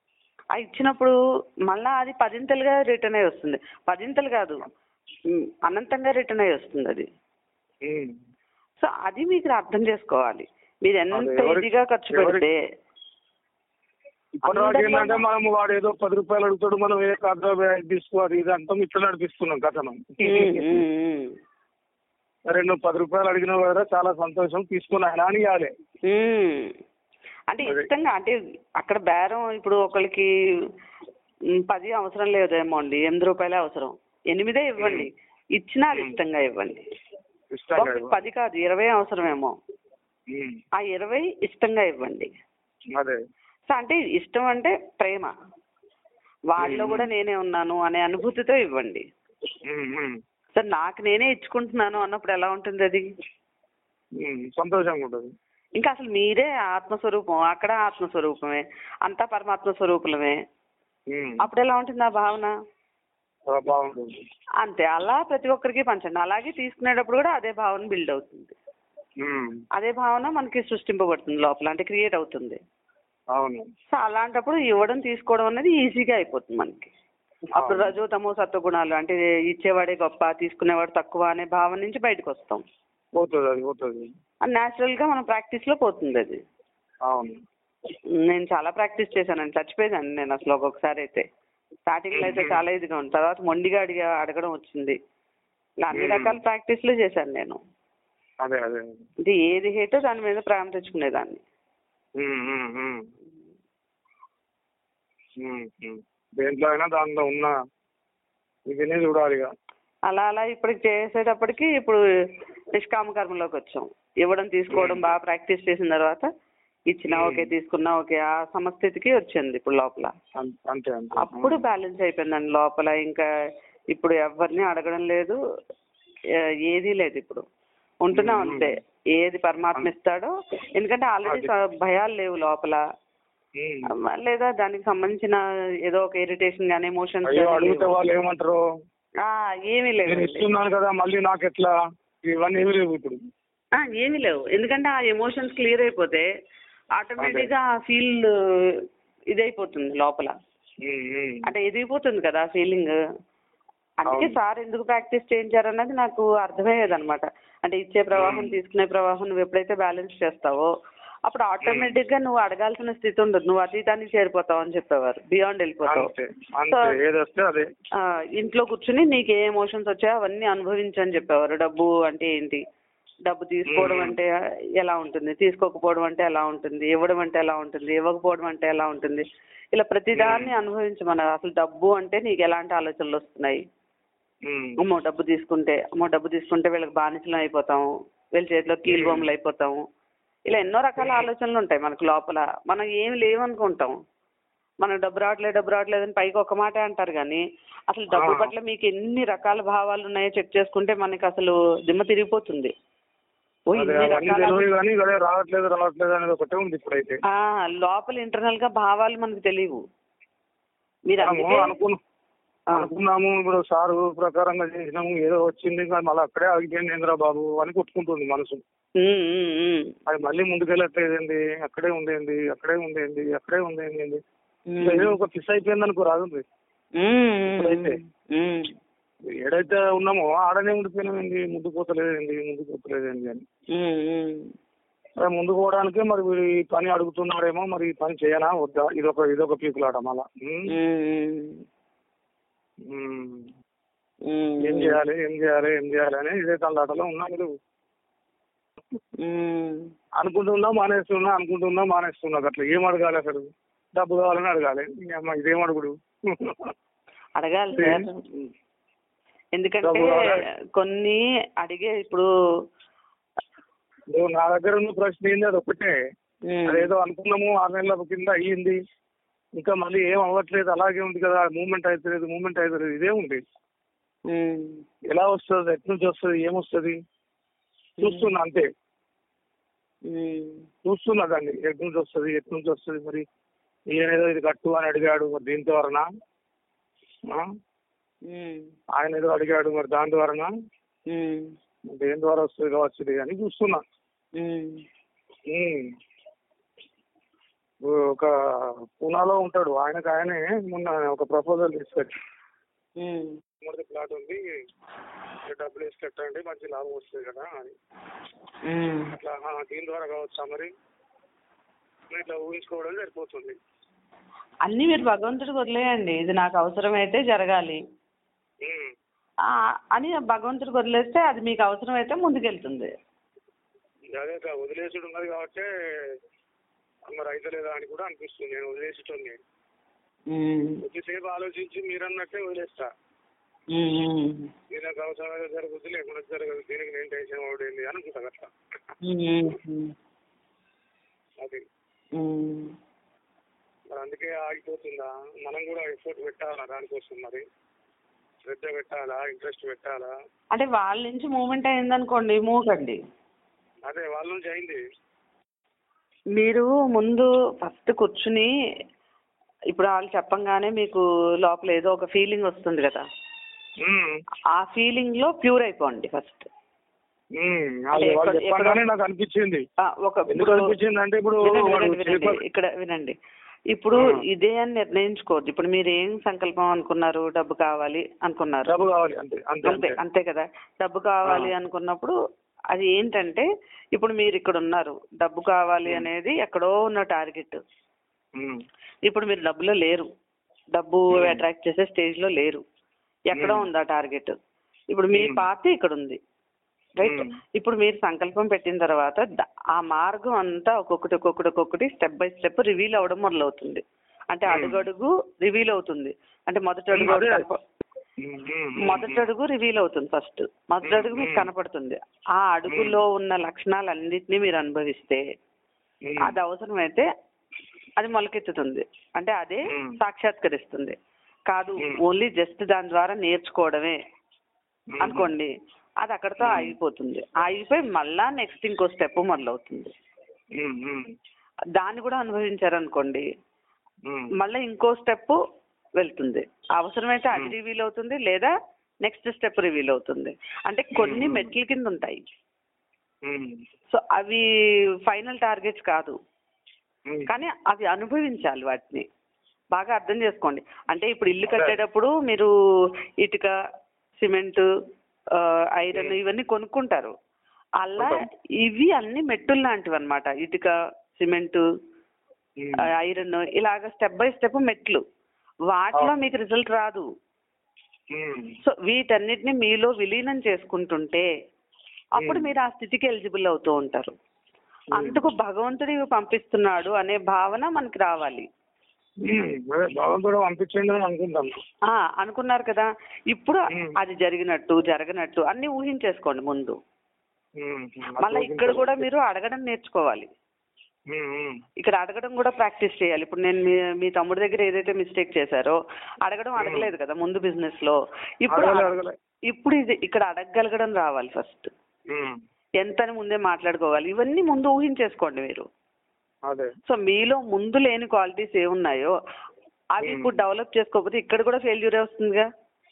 ఆ ఇచ్చినప్పుడు మళ్ళా అది పదింతలుగా రిటర్న్ అయ్యి వస్తుంది పదింతలు కాదు ఉమ్, అనంతంగా రిటర్న్ అయ్యి వస్తుంది అది ఉమ్. సో అది మీరు అర్థం చేసుకోవాలి మీరు ఎంత అదే ఎవరి- ఇదిగా ఖర్చు ఎవరి- పెడితే ఇప్పటిదాకా అందరిలో ఏంటంటే మనం వాడు ఏదో పది రూపాయలు అడుగుతాడు మనం ఏ కాదు తీసుకో అది ఇది అంతా ఇట్లా నడిపిస్తున్నాం కథనం ఉమ్, ఉమ్, ఉమ్. సరే నువ్వు పది రూపాయలు అడిగినావు కదా చాలా సంతోషం తీసుకుని ఆయన అని ఇవ్వాలి మ్మ్. అంటే అదే. ఇష్టంగా అంటే అక్కడ బేరం ఇప్పుడు ఒకరికి మ్, పది అవసరం లేదేమో అండి ఎనిమిది రూపాయలే అవసరం ఎనిమిదే ఇవ్వండి ఇచ్చినా అది ఇష్టంగా ఇవ్వండి ఇష్టంగా ఒకరికి పది కాదు ఇరవై అవసరమేమో ఉమ్. ఆ ఇరవై ఇష్టంగా ఇవ్వండి అదే సో అంటే ఇష్టం అంటే ప్రేమ వాళ్ళలో కూడా నేనే ఉన్నాను అనే అనుభూతితో ఇవ్వండి ఉమ్, ఉమ్, సార్ నాకు నేనే ఇచ్చుకుంటున్నాను అన్నప్పుడు ఎలా ఉంటుంది అది ఉమ్, సంతోషంగా ఉంటుంది ఇంకా అసలు మీరే ఆత్మస్వరూపం అక్కడ ఆత్మస్వరూపమే అంతా పరమాత్మ స్వరూపులమే ఉమ్, అప్పుడు ఎలా ఉంటుంది ఆ భావన చాలా బాగుంటుంది అంతే అలా ప్రతి ఒక్కరికి పంచండి అలాగే తీసుకునేటప్పుడు కూడా అదే భావన బిల్డ్ అవుతుంది ఉమ్, అదే భావన మనకి సృష్టింపబడుతుంది లోపల అంటే క్రియేట్ అవుతుంది అవును సో అలాంటప్పుడు ఇవ్వడం తీసుకోవడం అనేది ఈజీగా అయిపోతుంది మనకి అప్పుడు అవును. రజో తమో సత్వగుణాలు అంటే ఇచ్చేవాడే గొప్ప తీసుకునేవాడు తక్కువ అనే భావన నుంచి బయటకు వస్తాం పోతుంది అది పోతుంది అది న్యాచురల్ గా మన ప్రాక్టీస్ లో పోతుంది అది అవును నేను చాలా ప్రాక్టీస్ చేశానండి చచ్చిపోయాను నేను అసలు ఒక్కొక్కసారి అయితే స్టార్టింగ్ లో అయితే చాలా ఇదిగా ఉంది తర్వాత మొండిగా అడిగా అడగడం వచ్చింది ఇలా అన్ని మ్మ్. రకాల ప్రాక్టీస్లు చేశాను నేను అదే అదే ఇది ఏది హేటో దాని మీద ప్రేమ తెచ్చుకునేదాన్ని ఉమ్, ఉమ్, ఉమ్. ఉమ్, ఉమ్. దేంట్లో అయినా దాంట్లో ఉన్న ఇదినే చూడాలి ఇక అలా అలా ఇప్పటికి చేసేటప్పటికి ఇప్పుడు నిష్కామ కర్మలోకి వచ్చాం ఇవ్వడం తీసుకోవడం బాగా ప్రాక్టీస్ చేసిన తర్వాత ఇచ్చినా మ్మ్. ఓకే తీసుకున్నా ఓకే ఆ సమస్థితికి వచ్చింది ఇప్పుడు లోపల అం- అంతే అంతే అప్పుడు బ్యాలెన్స్ అయిపోయిందండి లోపల ఇంకా ఇప్పుడు ఎవరిని అడగడం లేదు ఏ- ఏదీ లేదు ఇప్పుడు ఉంటున్నాం మ్మ్. అంతే ఏది పరమాత్మ ఇస్తాడో ఎందుకంటే ఆల్రెడీ భయాలు లేవు లోపల ఉమ్. లేదా దానికి సంబంధించిన ఏదో ఒక ఇరిటేషన్ కానీ ఎమోషన్స్ అయ్యో అడిగితే వాళ్ళు ఏమంటారు ఏమీ నేను లేవు ఇస్తున్నాను కదా మళ్ళీ నాకు ఎట్లా ఇవన్నీ ఏమి లేవు ఇప్పుడు ఆ, ఏమీ లేవు ఎందుకంటే ఆ ఎమోషన్స్ క్లియర్ అయిపోతే ఆటోమేటిక్ గా ఆ ఫీల్ ఇదైపోతుంది లోపల ఉమ్, ఉమ్. అంటే ఎదిగిపోతుంది కదా ఆ ఫీలింగ్ అందుకే అవును. సార్ ఎందుకు ప్రాక్టీస్ చేయించారన్నది నాకు అర్థమయ్యేది అనమాట అంటే ఇచ్చే ప్రవాహం తీసుకునే ప్రవాహం నువ్వు ఎప్పుడైతే బ్యాలెన్స్ చేస్తావో అప్పుడు ఆటోమేటిక్ గా నువ్వు అడగాల్సిన స్థితి ఉండదు నువ్వు అతీతానికి చేరిపోతావు అని చెప్పేవారు బియాండ్ వెళ్ళిపోతావు అంతే అంతే ఏది వస్తే అదే ఆ, ఇంట్లో కూర్చుని నీకు ఏ ఎమోషన్స్ వచ్చాయో అవన్నీ అనుభవించని చెప్పేవారు డబ్బు అంటే ఏంటి డబ్బు తీసుకోవడం మ్మ్. అంటే ఎలా ఉంటుంది తీసుకోకపోవడం అంటే ఎలా ఉంటుంది ఇవ్వడం అంటే ఎలా ఉంటుంది ఇవ్వకపోవడం అంటే ఎలా ఉంటుంది ఇలా ప్రతిదాన్ని అనుభవించమన్నారు అసలు డబ్బు అంటే నీకు ఎలాంటి ఆలోచనలు వస్తున్నాయి ఉమ్. అమ్మో డబ్బు తీసుకుంటే అమ్మో డబ్బు తీసుకుంటే వీళ్ళకి బానిసలం అయిపోతాము వీళ్ళ చేతిలో కీలు బొమ్మలు అయిపోతాము ఇలా ఎన్నో రకాల ఆలోచనలు ఉంటాయి మనకు లోపల మనం ఏమి లేవనుకుంటాం మనకు డబ్బు రావట్లేదు డబ్బు రావట్లేదు అని పైకి ఒక మాట అంటారు కానీ అసలు డబ్బు ఆ. పట్ల మీకు ఎన్ని రకాల భావాలు ఉన్నాయో చెక్ చేసుకుంటే మనకి అసలు దిమ్మ తిరిగిపోతుంది ఓ అదే ఇన్ని అవన్నీ రకాల తెలియదు కానీ అదే రావట్లేదు రావట్లేదు అనేది ఒకటే ఉంది ఇప్పుడైతే ఆ, లోపల ఇంటర్నల్ గా భావాలు మనకు తెలియవు మీరు మనము అందుకే అనుకున్న ఆ, అనుకున్నాము ఇప్పుడు సారు ప్రకారంగా చేసినాము ఏదో వచ్చింది కానీ మళ్ళీ అక్కడే ఆగిపోయింది ఏంద్రా బాబు అని కొట్టుకుంటుంది మనసు ఉమ్, ఉమ్, ఉమ్, అది మళ్ళీ ముందుకెళ్ళట్లేదండి అక్కడే ఉండేది అక్కడే ఉండేది అక్కడే ఉండేది ఉమ్. ఏదో ఒక ఫిస్ అయిపోయింది అనుకో రాదు ఉమ్, ఉమ్, ఇప్పుడైతే. ఉమ్, ఏడైతే ఉన్నామో ఆడనే ఉండిపోయినామండి ముందుకు పోతలేదండి ముందుకు పోతలేదండి అని ఉమ్, ఉమ్. అదే ముందుకు పోవడానికే మరి వీడు ఈ పని అడుగుతున్నాడేమో మరి ఈ పని చేయనా వద్దా ఇదొక ఇదొక పీకులాట మళ్ళా ఉమ్. ఉమ్, ఉమ్. ఉమ్, ఏం చేయాలి ఏం చేయాలి ఏం చేయాలి అని ఇదే తల్లాటలో ఉన్నాం ఇది ఉమ్. అనుకుంటున్నా మానేస్తున్నా అనుకుంటున్నా మానేస్తున్నా అట్లా ఏం అడగాలి అసలు డబ్బు కావాలని అడగాలి ఈ అమ్మ ఇదేం అడుగుడు అడగాలి సార్ ఎందుకంటే డబ్బు కావాలి. కొన్ని అడిగే ఇప్పుడు నువ్వు నా దగ్గర ఉన్న ప్రశ్న ఏంది అది ఒకటే ఉమ్, అదేదో అనుకున్నాము ఆరు నెలల కింద అయ్యింది ఇంకా మళ్ళీ ఏం అవ్వట్లేదు అలాగే ఉంది కదా మూమెంట్ అవుతలేదు మూమెంట్ అవుతలేదు ఇదే ఉంది ఉమ్, ఎలా వస్తుంది ఎటు నుంచి వస్తుంది ఏమొస్తుంది చూస్తున్నా అంతే ఉమ్, చూస్తున్నా దాన్ని ఎటు నుంచి వస్తుంది ఎటు నుంచి వస్తుంది మరి ఈయన ఏదో ఇది కట్టు అని అడిగాడు మరి దీని ద్వారానా ఆ? ఉమ్, ఆయన ఏదో అడిగాడు మరి దాని ద్వారానా ఉమ్, దేని ద్వారా వస్తుంది కావచ్చు ఇది అని చూస్తున్నా ఉమ్. ఉమ్. ఒక పూనాలో ఉంటాడు ఆయనకు ఆయనే మొన్న ఒక ప్రపోజల్ తీసుకొచ్చి ఉమ్. మొదటి ప్లాట్ ఉంది మీరు డబ్బులు వేసి కట్టండి మంచి లాభం వస్తుంది కదా అని ఉమ్. అట్లా ఆ, దీని ద్వారా కావచ్చా మరి ఇట్లా ఊహించుకోవడం సరిపోతుంది అన్నీ మీరు భగవంతుడికి వదిలేయండి ఇది నాకు అవసరమైతే జరగాలి ఉమ్. ఆ, అని భగవంతుడికి వదిలేస్తే అది మీకు అవసరమైతే ముందుకెళ్తుంది అదే ఇక వదిలేసుడు ఉన్నది కాబట్టి మరి అయితే లేదా అని కూడా అనిపిస్తుంది నేను వదిలేసేటోని ఉమ్. కొద్దిసేపు ఆలోచించి మీరు అన్నట్టే వదిలేస్తా ఉమ్. ఇది నాకు అవసరమైతే జరుగుద్ది లేకుండా జరగదు దీనికి నేను టెన్షన్ పడేది అనుకుంటా అట్లా ఉమ్. అది ఉమ్. మరి అందుకే ఆగిపోతుందా మనం కూడా ఎఫర్ట్ పెట్టాలా దానికోసం మరి శ్రద్ధ పెట్టాలా ఇంట్రెస్ట్ పెట్టాలా అంటే వాళ్ళ నుంచి మూమెంట్ అయిందనుకోండి మూకండి అదే వాళ్ళ నుంచి అయింది మీరు ముందు ఫస్ట్ కూర్చుని ఇప్పుడు వాళ్ళు చెప్పంగానే మీకు లోపల ఏదో ఒక ఫీలింగ్ వస్తుంది కదా ఉమ్. ఆ ఫీలింగ్ లో ప్యూర్ అయిపోండి ఫస్ట్ ఉమ్. అది అంటే వాళ్ళు ఎక్కడ- చెప్పగానే నాకు అనిపించింది ఒక ఎందుకు ఇప్పుడు అనిపించింది అంటే ఇప్పుడు వినండి, వాడు వినండి, వినండి. పేపర్- ఇక్కడ వినండి ఇప్పుడు ఆ. ఇదే అని నిర్ణయించుకోవద్దు ఇప్పుడు మీరు ఏం సంకల్పం అనుకున్నారు డబ్బు కావాలి అనుకున్నారు డబ్బు కావాలి అంతే అంతే అంతే అంతే అంతే కదా డబ్బు కావాలి ఆ. అనుకున్నప్పుడు అది ఏంటంటే ఇప్పుడు మీరు ఇక్కడ ఉన్నారు డబ్బు కావాలి ఉమ్. అనేది ఎక్కడో ఉన్న టార్గెట్ ఉమ్. ఇప్పుడు మీరు డబ్బులో లేరు డబ్బు ఉమ్. అట్రాక్ట్ చేసే స్టేజ్ లో లేరు ఎక్కడో ఉమ్. ఉంది ఆ టార్గెట్ ఇప్పుడు మీ ఉమ్. పార్టీ ఇక్కడ ఉంది రైట్ ఉమ్. ఇప్పుడు మీరు సంకల్పం పెట్టిన తర్వాత ద- ఆ మార్గం అంతా ఒక్కొక్కటి ఒక్కొక్కటి ఒక్కొక్కటి స్టెప్ బై స్టెప్ రివీల్ అవ్వడం మొదలవుతుంది అంటే ఉమ్. అడుగడుగు రివీల్ అవుతుంది అంటే మొదటి ఉమ్, అడుగు అదే. కనప- ఉమ్, ఉమ్, మొదటి అడుగు రివీల్ అవుతుంది ఫస్ట్ మొదటి అడుగు మీకు ఉమ్. కనపడుతుంది ఆ అడుగులో ఉన్న లక్షణాలన్నింటినీ మీరు అనుభవిస్తే ఉమ్. అది అవసరమైతే అది మొలకెత్తుతుంది అంటే అదే ఉమ్. సాక్షాత్కరిస్తుంది కాదు ఉమ్. ఓన్లీ జస్ట్ దాని ద్వారా నేర్చుకోవడమే ఉమ్. అనుకోండి అది అక్కడతో ఉమ్. ఆగిపోతుంది ఆగిపోయి మళ్ళా నెక్స్ట్ ఇంకో స్టెప్ మొదలవుతుంది ఉమ్, ఉమ్, దాన్ని కూడా అనుభవించారనుకోండి ఉమ్. మళ్ళీ ఇంకో స్టెప్ వెళ్తుంది అవసరమైతే అది ఉమ్. రివీల్ అవుతుంది లేదా నెక్స్ట్ స్టెప్ రివీల్ అవుతుంది అంటే కొన్ని ఉమ్. మెట్ల కింద ఉంటాయి ఉమ్. సో అవి ఫైనల్ టార్గెట్స్ కాదు ఉమ్. కానీ అవి అనుభవించాలి వాటిని బాగా అర్థం చేసుకోండి అంటే ఇప్పుడు ఇల్లు అదే. కట్టేటప్పుడు మీరు ఇటుక సిమెంట్ ఐరన్ ఉమ్. ఇవన్నీ కొనుక్కుంటారు అలా కొంటాం. ఇవి అన్ని మెట్టులు లాంటివి అనమాట ఇటుక సిమెంట్ ఉమ్. ఐరన్ ఇలాగ స్టెప్ బై స్టెప్ మెట్లు వాటిలో అవును. మీకు రిజల్ట్ రాదు ఉమ్. సో వీటన్నిటిని మీలో విలీనం చేసుకుంటుంటే అప్పుడు ఉమ్. మీరు ఆ స్థితికి ఎలిజిబుల్ అవుతూ ఉంటారు ఉమ్. అందుకు భగవంతుడి పంపిస్తున్నాడు అనే భావన మనకి రావాలి ఉమ్. అదే భగవంతుడు పంపించండి అని అనుకుంటాం ఆ అనుకున్నారు కదా ఇప్పుడు ఉమ్. అది జరిగినట్టు జరగనట్టు అన్ని ఊహించేసుకోండి ముందు ఉమ్. మళ్ళీ ఇక్కడ కూడా మీరు అడగడం నేర్చుకోవాలి ఉమ్, ఉమ్. ఇక్కడ అడగడం కూడా ప్రాక్టీస్ చేయాలి ఇప్పుడు నేను మీ మీ తమ్ముడి దగ్గర ఏదైతే మిస్టేక్ చేశారో అడగడం అడగలేదు కదా ముందు బిజినెస్ లో ఇప్పుడు అడగలే, అడ- అడగలే. ఇప్పుడు ఇది ఇక్కడ అడగగలగడం రావాలి ఫస్ట్ ఉమ్. ఎంతని ముందే మాట్లాడుకోవాలి ఇవన్నీ ముందు ఊహించేసుకోండి మీరు అదే సో మీలో ముందు లేని క్వాలిటీస్ ఏమున్నాయో అవి Hmm. ఇప్పుడు డెవలప్ చేసుకోకపోతే ఇక్కడ కూడా ఫెయిల్యూరే వస్తుందిగా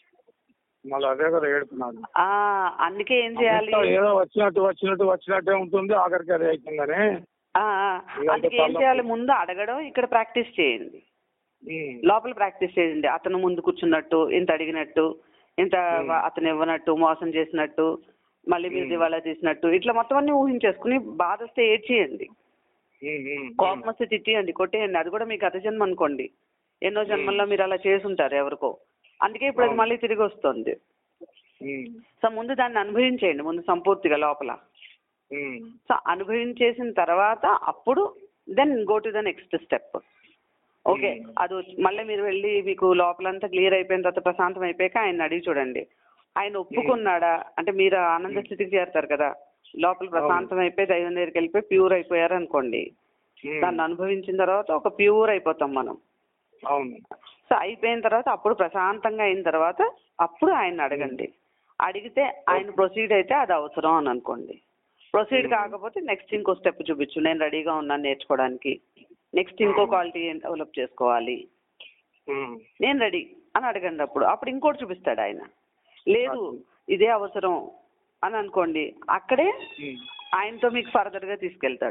మళ్ళీ అదే కదా ఏడుతున్నాను ఆ అందుకే ఏం చేయాలి అంతా ఏదో వచ్చినట్టు వచ్చినట్టు వచ్చినట్టే ఉంటుంది ఆఖరికి అదే అవుతుందని ఆ, ఆ, ఇదంతా అందుకే ఏం తలనొప్పి. చేయాలి ముందు అడగడం ఇక్కడ ప్రాక్టీస్ చేయండి ఉమ్. లోపల ప్రాక్టీస్ చేయండి అతను ముందు కూర్చున్నట్టు ఇంత అడిగినట్టు ఇంత Hmm. అతను ఇవ్వనట్టు మోసం చేసినట్టు మళ్ళీ మీరు Hmm. దివాళా తీసినట్టు ఇట్లా మొత్తం అన్ని ఊహించేసుకుని బాధ వస్తే ఏడ్చేయండి ఉమ్, ఉమ్, కోపం వస్తే తిట్టేయండి కొట్టేయండి అది కూడా మీకు గత జన్మ అనుకోండి ఎన్నో జన్మల్లో మీరు అలా చేసుంటారు ఎవరికో అందుకే ఇప్పుడు అది అవును. మళ్ళీ తిరిగి వస్తుంది ఉమ్, సో ముందు దాన్ని అనుభవించేయండి ముందు సంపూర్తిగా లోపల ఉమ్, సో అనుభవించేసిన తర్వాత అప్పుడు then go to the next step okay Hmm. అది వచ్చి- మళ్ళీ మీరు వెళ్ళి మీకు లోపలంతా క్లియర్ అయిపోయిన తర్వాత ప్రశాంతం అయిపోయాక ఆయన అడిగి చూడండి ఆయన ఒప్పుకున్నాడా అంటే మీరు ఆనంద Hmm. స్థితికి చేరుతారు కదా లోపల ప్రశాంతం అయిపోయి దైవం దగ్గరికి వెళ్ళిపోయి ప్యూర్ అయిపోయారు అనుకోండి ఉమ్. దాన్ని అనుభవించిన తర్వాత ఒక ప్యూర్ అయిపోతాం మనం అవును సో అయిపోయిన తర్వాత అప్పుడు ప్రశాంతంగా అయిన తర్వాత అప్పుడు ఆయన అడగండి అడిగితే ఆయన ప్రొసీడ్ అయితే అది అవసరం అని అనుకోండి ప్రొసీడ్ Hmm. కాకపోతే నెక్స్ట్ ఇంకో స్టెప్ చూపించు నేను రెడీగా ఉన్నాను నేర్చుకోవడానికి నెక్స్ట్ ఇంకో Hmm. క్వాలిటీ డెవలప్ చేసుకోవాలి ఉమ్, నేను రెడీ అని అడగండి అప్పుడు అప్పుడు ఇంకోటి చూపిస్తాడు ఆయన లేదు Okay. ఇదే అవసరం అని అనుకోండి అక్కడే ఉమ్, ఆయనతో మీకు ఫర్దర్ గా తీసుకెళ్తాడు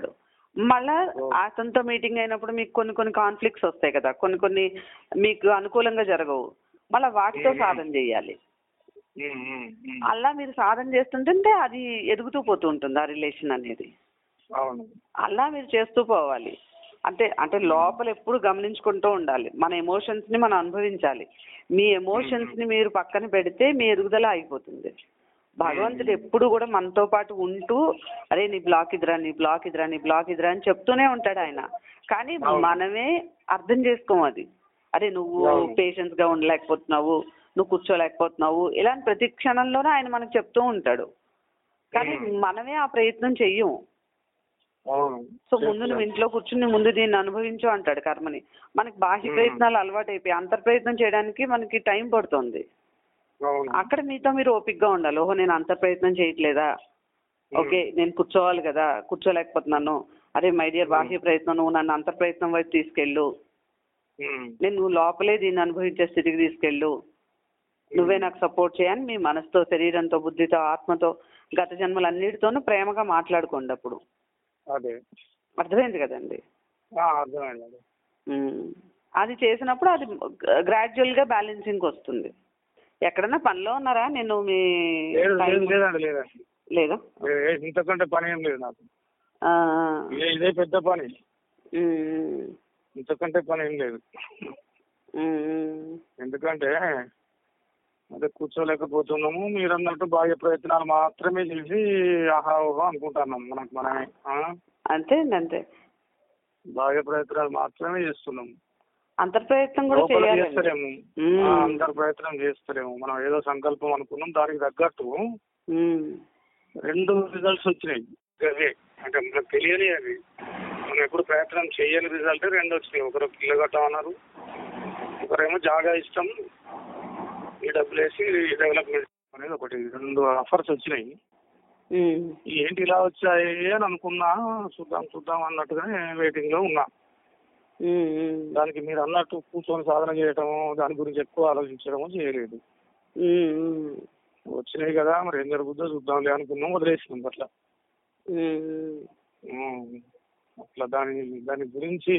మళ్ళా అతనితో మీటింగ్ అయినప్పుడు మీకు కొన్ని కొన్ని కాన్ఫ్లిక్ట్స్ వస్తాయి కదా కొన్ని కొన్ని మీకు అనుకూలంగా జరగవు మళ్ళీ వాటితో సాధన చేయాలి ఉమ్, ఉమ్, ఉమ్. అలా మీరు సాధన చేస్తుంటే అది ఎదుగుతూ పోతూ ఉంటుంది ఆ రిలేషన్ అనేది అవును అలా మీరు చేస్తూ పోవాలి అంటే అంటే లోపల ఎప్పుడు గమనించుకుంటూ ఉండాలి మన ఎమోషన్స్ ని మనం అనుభవించాలి మీ ఎమోషన్స్ ని మీరు పక్కన పెడితే మీ ఎదుగుదల ఆగిపోతుంది భగవంతుడు ఎప్పుడు కూడా మనతో పాటు ఉంటూ అరే నీ బ్లాక్ ఇదిరా నీ బ్లాక్ ఇదిరా నీ బ్లాక్ ఇదిరా అని చెప్తూనే ఉంటాడు ఆయన కానీ అవును. మనమే అర్థం చేసుకోం అది అరే నువ్వు అవును. పేషెన్స్ గా ఉండలేకపోతున్నావు నువ్వు కూర్చోలేకపోతున్నావు ఇలాంటి ప్రతి క్షణంలోనూ ఆయన మనకు చెప్తూ ఉంటాడు కానీ ఉమ్. మనమే ఆ ప్రయత్నం చెయ్యం అవును సో ముందు నువ్వు ఇంట్లో కూర్చుని ముందు దీన్ని అనుభవించు అంటాడు కర్మని మనకి బాహ్య మ్మ్. ప్రయత్నాలు అలవాటు అయిపోయి అంతర్ ప్రయత్నం చేయడానికి మనకి టైం పడుతుంది అవును అక్కడ మీతో మీరు ఓపిక్ గా ఉండాలి ఓహో నేను అంతర్ ప్రయత్నం చేయట్లేదా ఓకే నేను కూర్చోవాలి కదా కూర్చోలేకపోతున్నాను అరే మై డియర్ బాహ్య ప్రయత్నం నువ్వు నన్ను అంతర్ ప్రయత్నం వైపు తీసుకెళ్ళు ఉమ్, నేను నువ్వు లోపలే దీన్ని అనుభవించే స్థితికి తీసుకెళ్ళు నువ్వే నాకు సపోర్ట్ చేయని మీ మనసుతో శరీరంతో బుద్ధితో ఆత్మతో గత జన్మలన్నిటితోనూ ప్రేమగా మాట్లాడుకోండి అప్పుడు అదే అర్థమైంది కదండి ఆ, అర్థమైంది అదే మ్మ్. అది చేసినప్పుడు అది గ్రాడ్యువల్ గా బ్యాలెన్సింగ్ వస్తుంది ఎక్కడన్నా పనిలో ఉన్నారా నేను మీ లేదు time- లేదు లేదండి లేదండి లేదా ఏ- ఏ- ఇంతకంటే పని ఏం లేదు నాకు ఆ, ఇదే ఇదే పెద్ద పని మ్మ్. ఇంతకంటే పని ఏం లేదు మ్మ్. ఎందుకంటే అదే కూర్చోలేకపోతున్నాము మీరు అన్నట్టు బాహ్య ప్రయత్నాలు మాత్రమే చేసి ఆహా ఓహో అనుకుంటున్నాం మనకు మనమే ఆ? అంతే అండి అంతే బాహ్య ప్రయత్నాలు మాత్రమే చేస్తున్నాము అంతర్ ప్రయత్నం కూడా లోపల చేయాలి చేస్తలేము మ్మ్. ఆ, అందరు ప్రయత్నం చేస్తలేము మనం ఏదో సంకల్పం అనుకున్నాం దానికి తగ్గట్టు రెండు రిజల్ట్స్ వచ్చినాయి అదే అంటే మనకు తెలియని అది మనం ఎప్పుడు ప్రయత్నం చేయని రిజల్ట్ రెండు వచ్చినాయి ఒకరు ఇల్లు కట్టమన్నారు ఒకరేమో జాగా ఇష్టం ఈ డబ్బులు వేసి డెవలప్మెంట్ అనేది ఒకటి రెండు ఆఫర్స్ వచ్చినాయి ఏంటి ఇలా వచ్చాయి అని అనుకున్నా చూద్దాం చూద్దాం అన్నట్టుగానే వెయిటింగ్ లో ఉన్నా దానికి మీరు అన్నట్టు కూర్చొని సాధన చేయటము దాని గురించి ఎక్కువ ఆలోచించడము చేయలేదు వచ్చినాయి కదా మరి ఏం జరుగుతుందో చూద్దాంలే అనుకున్నాం వదిలేసినాం అట్లా ఉమ్. అట్లా దాని దాని గురించి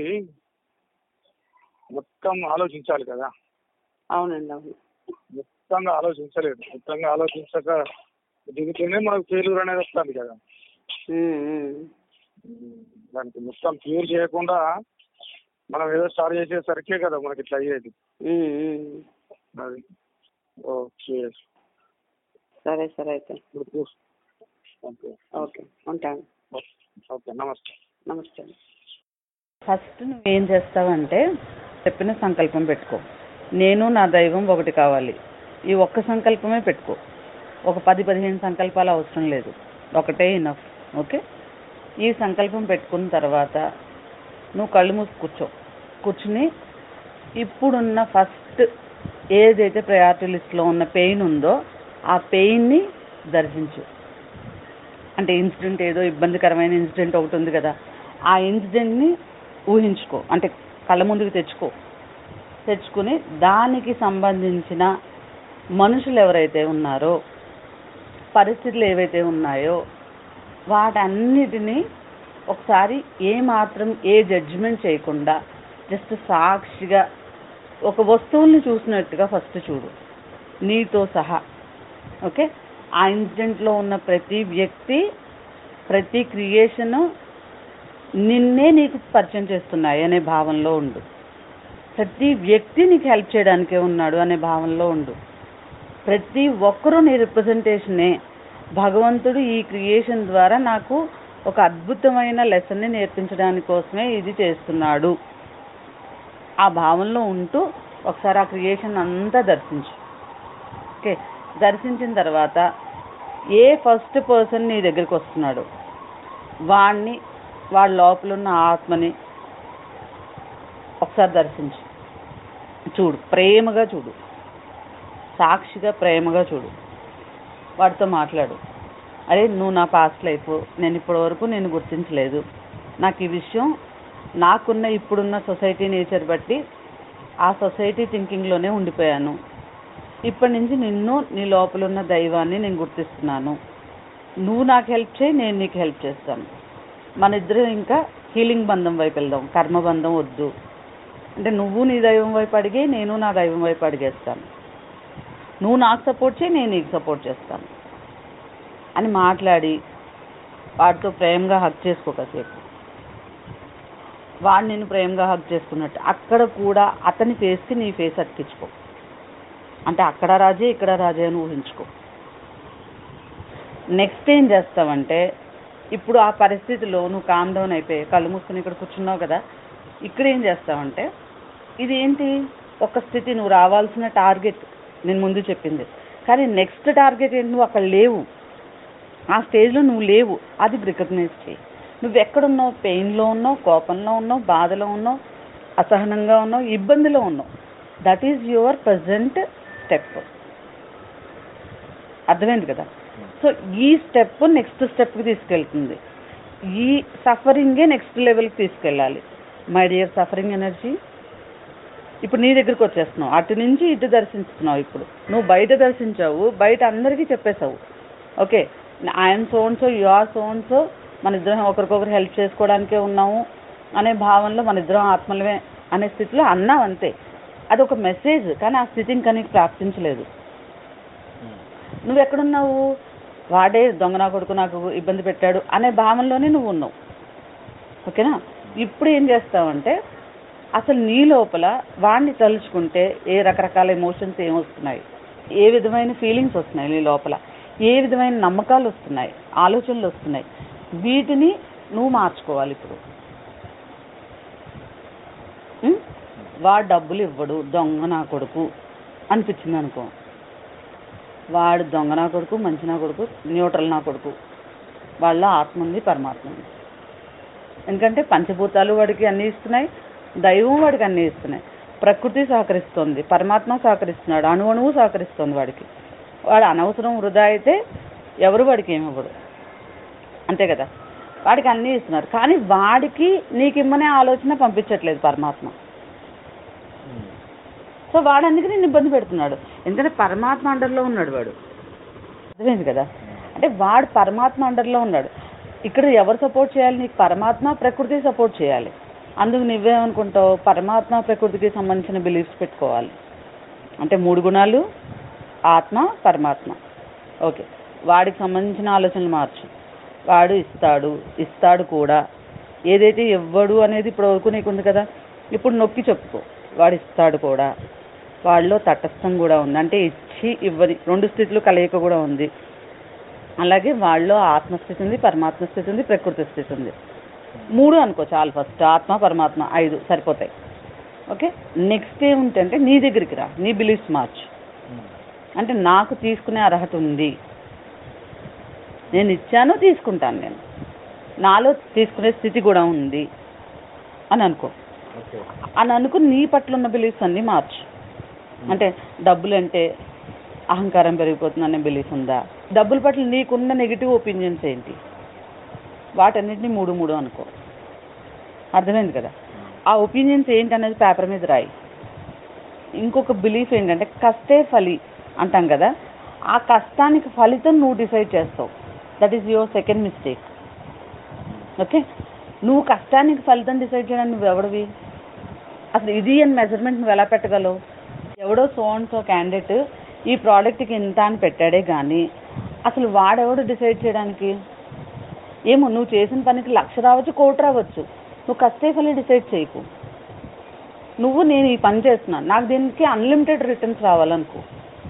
మొత్తం ఆలోచించాలి కదా అవునండి అవును మొత్తంగా ఆలోచించలేదు మొత్తంగా ఆలోచించక దిగితేనే మనకు ఫెయిల్యూర్ అనేది వస్తుంది కదా ఉమ్, ఉమ్. ఉమ్. దానికి మొత్తం ప్యూర్ చేయకుండా మనం ఏదో స్టార్ట్ చేసేసరికే కదా మనకి ఇట్లా అయ్యేది ఉమ్, ఉమ్. అది ఓకే సరే సరే అయితే ఇప్పుడు కూ- ఓకే ఓకే ఉంటాను ఓకే నమస్తే నమస్తే ఫస్ట్ నువ్వేం చేస్తావంటే చెప్పిన సంకల్పం పెట్టుకో నేను నా దైవం ఒకటి కావాలి ఈ ఒక్క సంకల్పమే పెట్టుకో ఒక పది పదిహేను సంకల్పాలు అవసరం లేదు ఒకటే ఇనఫ్ ఓకే ఈ సంకల్పం పెట్టుకున్న తర్వాత నువ్వు కళ్ళు మూసి కూర్చో కూర్చుని ఇప్పుడున్న ఫస్ట్ ఏదైతే ప్రయారిటీ లిస్ట్లో ఉన్న పెయిన్ ఉందో ఆ పెయిన్ని దర్శించు అంటే ఇన్సిడెంట్ ఏదో ఇబ్బందికరమైన ఇన్సిడెంట్ ఒకటి ఉంది కదా ఆ ఇన్సిడెంట్ని ఊహించుకో అంటే కళ్ళ ముందుకు తెచ్చుకో తెచ్చుకుని దానికి సంబంధించిన మనుషులు ఎవరైతే ఉన్నారో పరిస్థితులు ఏవైతే ఉన్నాయో వాటన్నిటినీ ఒకసారి ఏ మాత్రం ఏ జడ్జిమెంట్ చేయకుండా జస్ట్ సాక్షిగా ఒక వస్తువుల్ని చూసినట్టుగా ఫస్ట్ చూడు నీతో సహా ఓకే ఆ ఇన్సిడెంట్లో ఉన్న ప్రతి వ్యక్తి ప్రతి క్రియేషను నిన్నే నీకు పరిచయం చేస్తున్నాయి అనే భావనలో ఉండు ప్రతి వ్యక్తి నీకు హెల్ప్ చేయడానికే ఉన్నాడు అనే భావనలో ఉండు ప్రతి ఒక్కరూ నీ రిప్రజెంటేషనే భగవంతుడు ఈ క్రియేషన్ ద్వారా నాకు ఒక అద్భుతమైన లెసన్ని నేర్పించడానికి కోసమే ఇది చేస్తున్నాడు ఆ భావనలో ఉంటూ ఒకసారి ఆ క్రియేషన్ అంతా దర్శించు ఓకే దర్శించిన తర్వాత ఏ ఫస్ట్ పర్సన్ నీ దగ్గరికి వస్తున్నాడు వాణ్ణి వాళ్ళ లోపల ఉన్న ఆత్మని ఒకసారి దర్శించు చూడు ప్రేమగా చూడు సాక్షిగా ప్రేమగా చూడు వాడితో మాట్లాడు అరే నువ్వు నా పాస్ట్ లైఫ్ నేను ఇప్పటి వరకు నేను గుర్తించలేదు నాకు ఈ విషయం నాకున్న ఇప్పుడున్న సొసైటీ నేచర్ బట్టి ఆ సొసైటీ థింకింగ్లోనే ఉండిపోయాను ఇప్పటి నుంచి నిన్ను నీ లోపల ఉన్న దైవాన్ని నేను గుర్తిస్తున్నాను నువ్వు నాకు హెల్ప్ చేయి నేను నీకు హెల్ప్ చేస్తాను మన ఇద్దరం ఇంకా హీలింగ్ బంధం వైపు వెళ్దాం కర్మ బంధం వద్దు అంటే నువ్వు నీ దైవం వైపు అడిగే నేను నా దైవం వైపు అడిగేస్తాను నువ్వు నాకు సపోర్ట్ చేయి నేను నీకు సపోర్ట్ చేస్తాను అని మాట్లాడి వాడితో ప్రేమగా హక్ చేసుకో కాసేపు వాడు నేను ప్రేమగా హక్ చేసుకున్నట్టు అక్కడ కూడా అతని ఫేస్కి నీ ఫేస్ అతికించుకో అంటే అక్కడ రాజే ఇక్కడ రాజే అని ఊహించుకో నెక్స్ట్ ఏం చేస్తావంటే ఇప్పుడు ఆ పరిస్థితిలో నువ్వు కామ్ డౌన్ అయిపోయి కళ్ళు మూసుకుని ఇక్కడ కూర్చున్నావు కదా ఇక్కడ ఏం చేస్తావంటే ఇది ఏంటి ఒక స్థితి నువ్వు రావాల్సిన టార్గెట్ నేను ముందు చెప్పింది కానీ నెక్స్ట్ టార్గెట్ ఏంటి నువ్వు అక్కడ లేవు ఆ స్టేజ్లో నువ్వు లేవు అది రికగ్నైజ్ చేయి నువ్వు ఎక్కడున్నావు పెయిన్లో ఉన్నావు కోపంలో ఉన్నావు బాధలో ఉన్నావు అసహనంగా ఉన్నావు ఇబ్బందిలో ఉన్నావు that is your present step అర్థమైంది కదా సో ఈ స్టెప్ నెక్స్ట్ స్టెప్కి తీసుకెళ్తుంది ఈ సఫరింగే నెక్స్ట్ లెవెల్కి తీసుకెళ్ళాలి మై డియర్ సఫరింగ్ ఎనర్జీ ఇప్పుడు నీ దగ్గరికి వచ్చేస్తున్నావు అటు నుంచి ఇటు దర్శిస్తున్నావు ఇప్పుడు నువ్వు బయట దర్శించావు బయట అందరికీ చెప్పేశావు okay I'm so and so you are so and so మన ఇద్దరం ఒకరికొకరు హెల్ప్ చేసుకోవడానికే ఉన్నాము అనే భావనలో మన ఇద్దరం ఆత్మలమే అనే స్థితిలో అన్నావు అంతే అది ఒక మెసేజ్ కానీ ఆ స్థితి ఇంకా నీకు ప్రాప్తించలేదు నువ్వు ఎక్కడున్నావు వాడే దొంగ నా కొడుకు నాకు ఇబ్బంది పెట్టాడు అనే భావనలోనే నువ్వు ఉన్నావు ఓకేనా ఇప్పుడు ఏం చేస్తావంటే అసలు నీ లోపల వాడిని తలుచుకుంటే ఏ రకరకాల ఎమోషన్స్ ఏమొస్తున్నాయి ఏ విధమైన ఫీలింగ్స్ వస్తున్నాయి నీ లోపల ఏ విధమైన నమ్మకాలు వస్తున్నాయి ఆలోచనలు వస్తున్నాయి వీటిని నువ్వు మార్చుకోవాలి ఇప్పుడు ఉం? వాడు డబ్బులు ఇవ్వడు దొంగ నా కొడుకు అనిపించింది అనుకో వాడు దొంగ నా కొడుకు మంచి నా కొడుకు న్యూట్రల్ నా కొడుకు వాళ్ళ ఆత్మ ఉంది పరమాత్మ ఉంది ఎందుకంటే పంచభూతాలు వాడికి అన్నీ ఇస్తున్నాయి దైవం వాడికి అన్నీ ఇస్తున్నాయి ప్రకృతి సహకరిస్తుంది పరమాత్మ సహకరిస్తున్నాడు అణువణువు సహకరిస్తుంది వాడికి వాడు అనవసరం వృధా అయితే ఎవరు వాడికి ఏమి ఇవ్వడు అంతే కదా వాడికి అన్నీ ఇస్తున్నారు కానీ వాడికి నీకు ఇమ్మనే ఆలోచన పంపించట్లేదు పరమాత్మ సో వాడు అందుకే నేను ఇబ్బంది పెడుతున్నాడు ఎందుకంటే పరమాత్మ అండర్లో ఉన్నాడు వాడు అర్థమైంది కదా అంటే వాడు పరమాత్మ అండర్లో ఉన్నాడు ఇక్కడ ఎవరు సపోర్ట్ చేయాలి నీకు పరమాత్మ ప్రకృతి సపోర్ట్ చేయాలి అందుకు నువ్వేమనుకుంటావు పరమాత్మ ప్రకృతికి సంబంధించిన బిలీఫ్స్ పెట్టుకోవాలి అంటే మూడు గుణాలు ఆత్మ పరమాత్మ ఓకే వాడికి సంబంధించిన ఆలోచనలు మార్చు వాడు ఇస్తాడు ఇస్తాడు కూడా ఏదైతే ఇవ్వడు అనేది ఇప్పుడు వరకు నీకు ఉంది కదా ఇప్పుడు నొక్కి చెప్పుకో వాడు ఇస్తాడు కూడా వాళ్ళలో తటస్థం కూడా ఉంది అంటే ఇచ్చి ఇవ్వని రెండు స్థితులు కలయిక కూడా ఉంది అలాగే వాళ్ళలో ఆత్మస్థితి ఉంది పరమాత్మ స్థితి ఉంది ప్రకృతి స్థితి ఉంది మూడు అనుకో చాలు ఫస్ట్ ఆత్మ పరమాత్మ ఐదు సరిపోతాయి ఓకే నెక్స్ట్ ఏముంటే నీ దగ్గరికి రా నీ బిలీఫ్స్ మార్చు అంటే నాకు తీసుకునే అర్హత ఉంది నేను ఇచ్చాను తీసుకుంటాను నేను నాలో తీసుకునే స్థితి కూడా ఉంది అని అనుకో ఓకే అని అనుకుని నీ పట్ల ఉన్న బిలీఫ్స్ అన్నీ మార్చు అంటే డబ్బులు అంటే అహంకారం పెరిగిపోతుంది అనే బిలీఫ్ ఉందా డబ్బుల పట్ల నీకున్న నెగిటివ్ ఒపీనియన్స్ ఏంటి వాటన్నిటిని మూడు మూడు అనుకో అర్థమైంది కదా ఆ ఒపీనియన్స్ ఏంటి అనేది పేపర్ మీద రాయి ఇంకొక బిలీఫ్ ఏంటంటే కష్టే ఫలి అంటాం కదా ఆ కష్టానికి ఫలితం నువ్వు డిసైడ్ చేస్తావు that is your second mistake okay నువ్వు కష్టానికి ఫలితం డిసైడ్ చేయడానికి నువ్వు ఎవడివి అసలు ఇది అని మెజర్మెంట్ నువ్వు ఎలా పెట్టగలవు ఎవడో సో అండ్ సో క్యాండిడేట్ ఈ ప్రోడక్ట్కి ఇంత అని పెట్టాడే కానీ అసలు వాడెవడు డిసైడ్ చేయడానికి ఏమో నువ్వు చేసిన పనికి లక్ష రావచ్చు కోటి రావచ్చు నువ్వు కష్టే ఫలి డిసైడ్ చేయకు నువ్వు నేను ఈ పని చేస్తున్నాను నాకు దీనికి అన్లిమిటెడ్ రిటర్న్స్ రావాలనుకో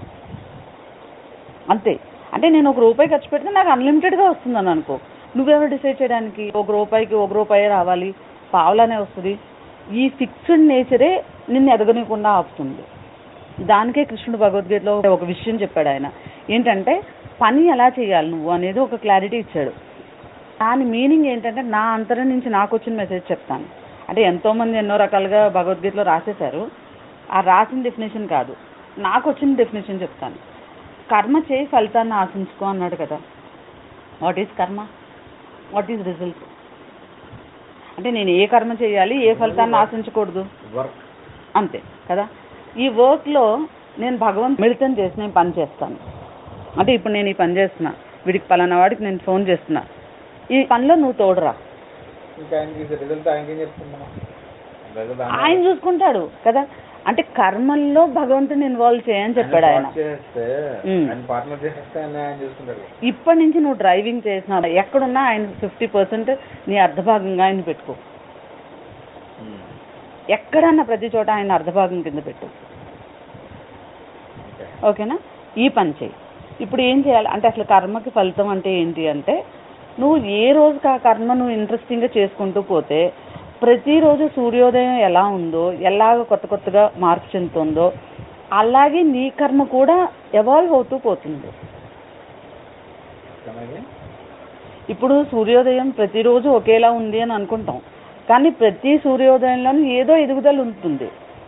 అంతే అంటే నేను ఒక రూపాయి ఖర్చు పెడితే నాకు అన్లిమిటెడ్గా వస్తుందని అనుకో నువ్వెవరు డిసైడ్ చేయడానికి ఒక రూపాయికి ఒక రూపాయి రావాలి పావులనే వస్తుంది ఈ ఫిక్స్డ్ నేచరే నిన్ను ఎదగనీయకుండా ఆపుతుంది దానికే కృష్ణుడు భగవద్గీతలో ఒక విషయం చెప్పాడు ఆయన ఏంటంటే పని ఎలా చేయాలి నువ్వు అనేది ఒక క్లారిటీ ఇచ్చాడు దాని మీనింగ్ ఏంటంటే నా అంతరం నుంచి నాకు వచ్చిన మెసేజ్ చెప్తాను అంటే ఎంతోమంది ఎన్నో రకాలుగా భగవద్గీతలో రాసేశారు ఆ రాసిన డెఫినేషన్ కాదు నాకు వచ్చిన డెఫినేషన్ చెప్తాను కర్మ చేయి ఫలితాన్ని ఆశించుకో అన్నాడు కదా what is karma what is result అంటే నేను ఏ కర్మ చేయాలి ఏ ఫలితాన్ని ఆశించకూడదు వర్క్ అంతే కదా ఈ వర్క్లో నేను భగవంత్ మిళితం చేసి నేను పని చేస్తాను అంటే ఇప్పుడు నేను ఈ పని చేస్తున్నా వీడికి పలానా వాడికి నేను ఫోన్ చేస్తున్నా ఈ పనిలో నువ్వు తోడురా ఇంకా ఆయనకి రిజల్ట్ ఆయనకేం చెప్తాం మనం రిజల్ట్ ఆయన చూసుకుంటాడు కదా అంటే కర్మల్లో భగవంతుని ఇన్వాల్వ్ చేయని చెప్పాడు ఆయన చేస్తే ఉమ్. ఆయన పార్ట్నర్ చేసేస్తే ఆయన ఆయన చూసుకుంటాడు ఇప్పటి నుంచి నువ్వు డ్రైవింగ్ చేసిన ఎక్కడున్నా ఆయన ఫిఫ్టీ పర్సెంట్ నీ అర్ధభాగంగా ఆయన పెట్టుకో ఉమ్. ఎక్కడన్నా ప్రతి చోట ఆయన అర్ధభాగం కింద పెట్టు ఓకే ఓకేనా ఈ పని చేయి ఇప్పుడు ఏం చేయాలి అంటే అసలు కర్మకి ఫలితం అంటే ఏంటి అంటే నువ్వు ఏ రోజుకి ఆ కర్మ నువ్వు ఇంట్రెస్టింగ్గా చేసుకుంటూ పోతే ప్రతిరోజు సూర్యోదయం ఎలా ఉందో ఎలాగ కొత్త కొత్తగా మార్పు చెందుతుందో అలాగే నీ కర్మ కూడా ఎవాల్వ్ అవుతూ పోతుంది అలాగే ఇప్పుడు సూర్యోదయం ప్రతిరోజు ఒకేలా ఉంది అని అనుకుంటాం కానీ ప్రతి సూర్యోదయంలోనూ ఏదో ఎదుగుదల ఉంటుంది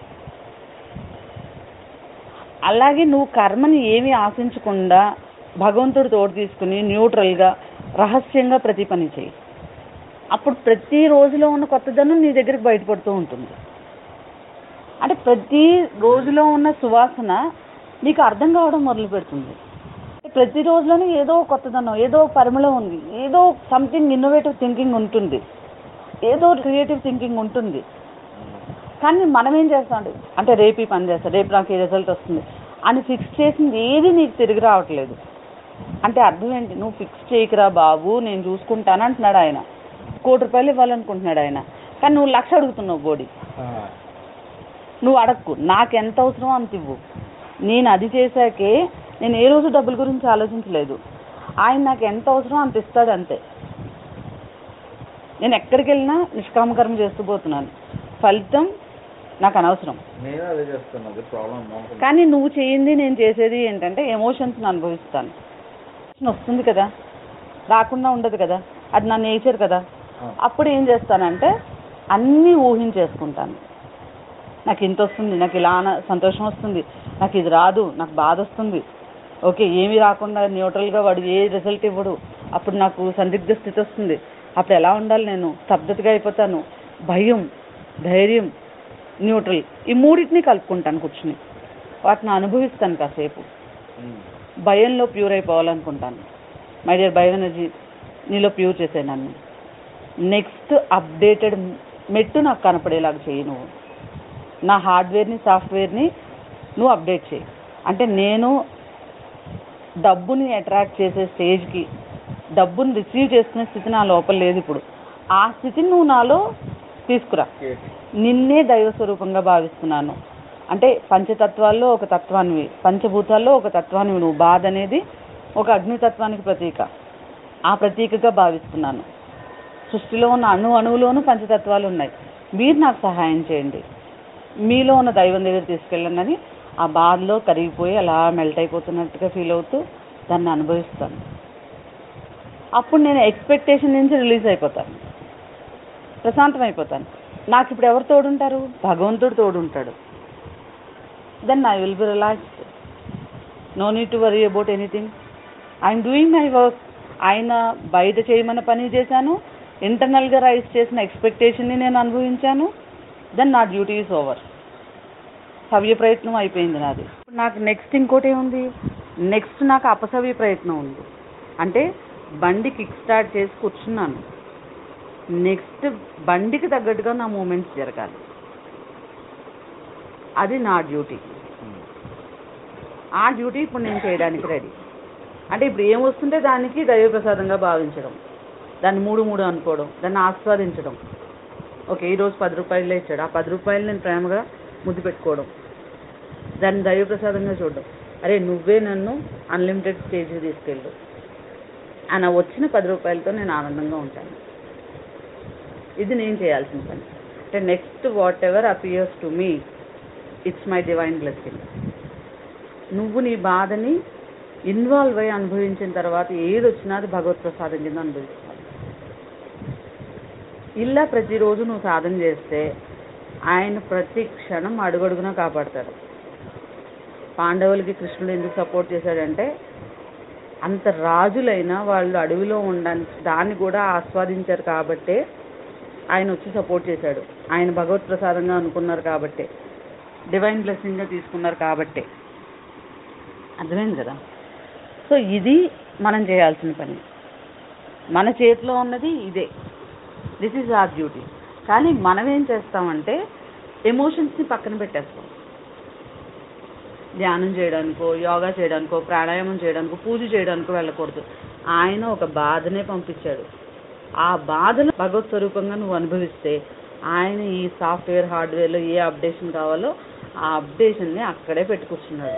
అలాగే నువ్వు కర్మని ఏమీ ఆశించకుండా భగవంతుడు తోడు తీసుకుని న్యూట్రల్గా రహస్యంగా ప్రతి పని చేయి అప్పుడు ప్రతి రోజులో ఉన్న కొత్తదనం నీ దగ్గరికి బయటపడుతూ ఉంటుంది అంటే ప్రతి రోజులో ఉన్న సువాసన నీకు అర్థం కావడం మొదలు పెడుతుంది ప్రతి రోజులోనూ ఏదో కొత్తదనం ఏదో పరిమళం ఉంది ఏదో సంథింగ్ ఇన్నోవేటివ్ థింకింగ్ ఉంటుంది ఏదో క్రియేటివ్ థింకింగ్ ఉంటుంది కానీ మనం ఏం చేస్తాం అంటే రేపు ఈ పని చేస్తా రేపు నాకు ఈ రిజల్ట్ వస్తుంది అని ఫిక్స్ చేసింది ఏది నీకు తిరిగి రావట్లేదు అంటే అర్థం ఏంటి నువ్వు ఫిక్స్ చేయకురా బాబు నేను చూసుకుంటాను అంటున్నాడు ఆయన కోటి రూపాయలు ఇవ్వాలనుకుంటున్నాడు ఆయన కానీ నువ్వు లక్ష అడుగుతున్నావు బోడీ ఆ, నువ్వు అడక్కు నాకు ఎంత అవసరమో అంత ఇవ్వు నేను అది చేశాకే నేను ఏ రోజు డబ్బుల గురించి ఆలోచించలేదు ఆయన నాకు ఎంత అవసరమో అంత ఇస్తాడు అంతే నేను ఎక్కడికి వెళ్ళినా నిష్కామకర్మ చేస్తూ పోతున్నాను ఫలితం నాకు అనవసరం నేను అదే చేస్తాను అది ప్రాబ్లం అనుకుంటున్నాను కానీ నువ్వు చేయింది నేను చేసేది ఏంటంటే ఎమోషన్స్ని అనుభవిస్తాను వస్తుంది కదా రాకుండా ఉండదు కదా అది నా నేచర్ కదా ఆ. అప్పుడు ఏం చేస్తానంటే అన్నీ ఊహించేసుకుంటాను నాకు ఇంత వస్తుంది నాకు ఇలా ఆన- సంతోషం వస్తుంది నాకు ఇది రాదు నాకు బాధ వస్తుంది ఓకే ఏమీ రాకుండా న్యూట్రల్గా వాడు ఏ రిజల్ట్ ఇవ్వడు అప్పుడు నాకు సందిగ్ధ స్థితి వస్తుంది అప్పుడు ఎలా ఉండాలి నేను స్తబ్దతగా అయిపోతాను భయం ధైర్యం న్యూట్రల్ ఈ మూడింటిని కలుపుకుంటాను కూర్చుని వాటిని అనుభవిస్తాను కాసేపు ఉమ్. భయంలో ప్యూర్ అయిపోవాలనుకుంటాను మై డియర్ బయో ఎనర్జీ నీలో ప్యూర్ చేసే నన్ను నెక్స్ట్ అప్డేటెడ్ మెట్టు నాకు కనపడేలాగా చేయి నువ్వు నా హార్డ్వేర్ని సాఫ్ట్వేర్ని నువ్వు అప్డేట్ చేయి అంటే నేను డబ్బుని అట్రాక్ట్ చేసే స్టేజ్కి డబ్బుని రిసీవ్ చేసుకునే స్థితి నా లోపల లేదు ఇప్పుడు ఆ స్థితిని నువ్వు నాలో తీసుకురా కేట్. నిన్నే దైవ స్వరూపంగా భావిస్తున్నాను అంటే పంచతత్వాల్లో ఒక తత్వానివి పంచభూతాల్లో ఒక తత్వానివి నువ్వు బాధ అనేది ఒక అగ్నితత్వానికి ప్రతీక ఆ ప్రతీకగా భావిస్తున్నాను సృష్టిలో ఉన్న అణు అణువులోనూ పంచతత్వాలు ఉన్నాయి మీరు నాకు సహాయం చేయండి మీలో ఉన్న దైవం దగ్గర తీసుకెళ్ళండి అని ఆ బాధలో కరిగిపోయి అలా మెల్ట్ అయిపోతున్నట్టుగా ఫీల్ అవుతూ దాన్ని అనుభవిస్తాను అప్పుడు నేను ఎక్స్పెక్టేషన్ నుంచి రిలీజ్ అయిపోతాను ప్రశాంతం అయిపోతాను నాకు ఇప్పుడు ఎవరు తోడుంటారు భగవంతుడు తోడుంటాడు then I will be relaxed no need to worry about anything I'm doing my work ఆయన బయట చేయమన్న పని చేశాను ఇంటర్నల్గా రైజ్ చేసిన ఎక్స్పెక్టేషన్ని నేను అనుభవించాను దెన్ నా డ్యూటీ ఈజ్ ఓవర్ సవ్య ప్రయత్నం అయిపోయింది నాది ఇప్పుడు నాకు నెక్స్ట్ ఇంకోటి ఏముంది నెక్స్ట్ నాకు అపసవ్య ప్రయత్నం ఉంది అంటే బండి కిక్ స్టార్ట్ చేసి కూర్చున్నాను నెక్స్ట్ బండికి తగ్గట్టుగా నా మూమెంట్స్ జరగాలి అది నా డ్యూటీ ఉమ్. ఆ డ్యూటీ ఇప్పుడు నేను చేయడానికి రెడీ అంటే ఇప్పుడు ఏం వస్తుంటే దానికి దైవప్రసాదంగా భావించడం దాన్ని మూడు మూడు అనుకోవడం దాన్ని ఆస్వాదించడం ఓకే ఈరోజు పది రూపాయలే ఇచ్చాడు ఆ పది రూపాయలు నేను ప్రేమగా ముద్దు పెట్టుకోవడం దాన్ని దైవప్రసాదంగా చూడడం అరే నువ్వే నన్ను అన్లిమిటెడ్ స్టేజ్కి తీసుకెళ్ళు అని వచ్చిన పది రూపాయలతో నేను ఆనందంగా ఉంటాను ఇది నేను చేయాల్సిన పని అంటే next whatever appears to me it's my divine blessing నువ్వు నీ బాధని ఇన్వాల్వ్ అయ్యి అనుభవించిన తర్వాత ఏది వచ్చినా అది భగవత్ ప్రసాదం కింద అనుభవిస్తావు ఇలా ప్రతిరోజు నువ్వు సాధన చేస్తే ఆయన ప్రతి క్షణం అడుగడుగునా కాపాడతాడు పాండవులకి కృష్ణుడు ఎందుకు సపోర్ట్ చేశాడంటే అంత రాజులైనా వాళ్ళు అడవిలో ఉండడానికి దాన్ని కూడా ఆస్వాదించారు కాబట్టే ఆయన వచ్చి సపోర్ట్ చేశాడు ఆయన భగవత్ ప్రసాదంగా అనుకున్నారు కాబట్టే డివైన్ బ్లెస్సింగ్గా తీసుకున్నారు కాబట్టే అర్థమైంది కదా సో ఇది మనం చేయాల్సిన పని మన చేతిలో ఉన్నది ఇదే దిస్ ఈజ్ ఆర్ డ్యూటీ కానీ మనం ఏం చేస్తామంటే ఎమోషన్స్ని పక్కన పెట్టేస్తాం ధ్యానం చేయడానికో యోగా చేయడానికో ప్రాణాయామం చేయడానికో పూజ చేయడానికో వెళ్ళకూడదు ఆయన ఒక బాధనే పంపించాడు ఆ బాధను భగవత్ స్వరూపంగా నువ్వు అనుభవిస్తే ఆయన ఈ సాఫ్ట్వేర్ హార్డ్వేర్లో ఏ అప్డేషన్ కావాలో ఆ అప్డేషన్ని అక్కడే పెట్టుకొస్తున్నాడు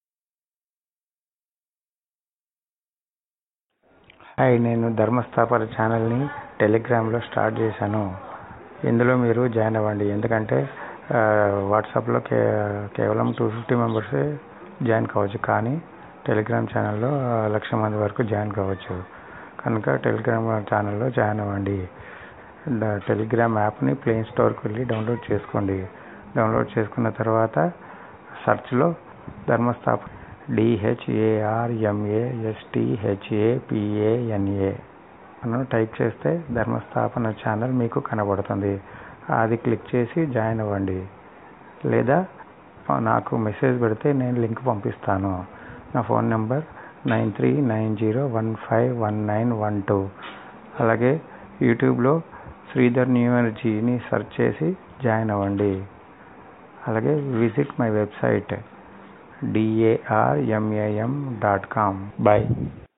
హాయ్ నేను ధర్మస్థాపన ఛానల్ని టెలిగ్రామ్లో స్టార్ట్ చేశాను ఇందులో మీరు జాయిన్ అవ్వండి ఎందుకంటే ఆ, వాట్సాప్లో కే కేవలం టూ ఫిఫ్టీ మెంబర్సే జాయిన్ కావచ్చు కానీ టెలిగ్రామ్ ఛానల్లో ఆ, లక్ష మంది వరకు జాయిన్ కావచ్చు కనుక టెలిగ్రామ్ ఛానల్లో జాయిన్ అవ్వండి డ- టెలిగ్రామ్ యాప్ని ప్లే స్టోర్కి వెళ్ళి డౌన్లోడ్ చేసుకోండి డౌన్లోడ్ చేసుకున్న తర్వాత సెర్చ్లో ధర్మస్థాప డిహెచ్ఏఆర్ఎంఏఎస్టిహెచ్ఏపిఏఎన్ఏ మనం టైప్ చేస్తే ధర్మస్థాపన ఛానల్ మీకు కనబడుతుంది అది క్లిక్ చేసి జాయిన్ అవ్వండి లేదా నాకు మెసేజ్ పెడితే నేను లింక్ పంపిస్తాను నా phone number nine three nine zero one five one nine one two అలాగే యూట్యూబ్లో శ్రీధర్ న్యూ ఎనర్జీని సెర్చ్ చేసి జాయిన్ అవ్వండి అలాగే visit my website D A R M A M dot com bye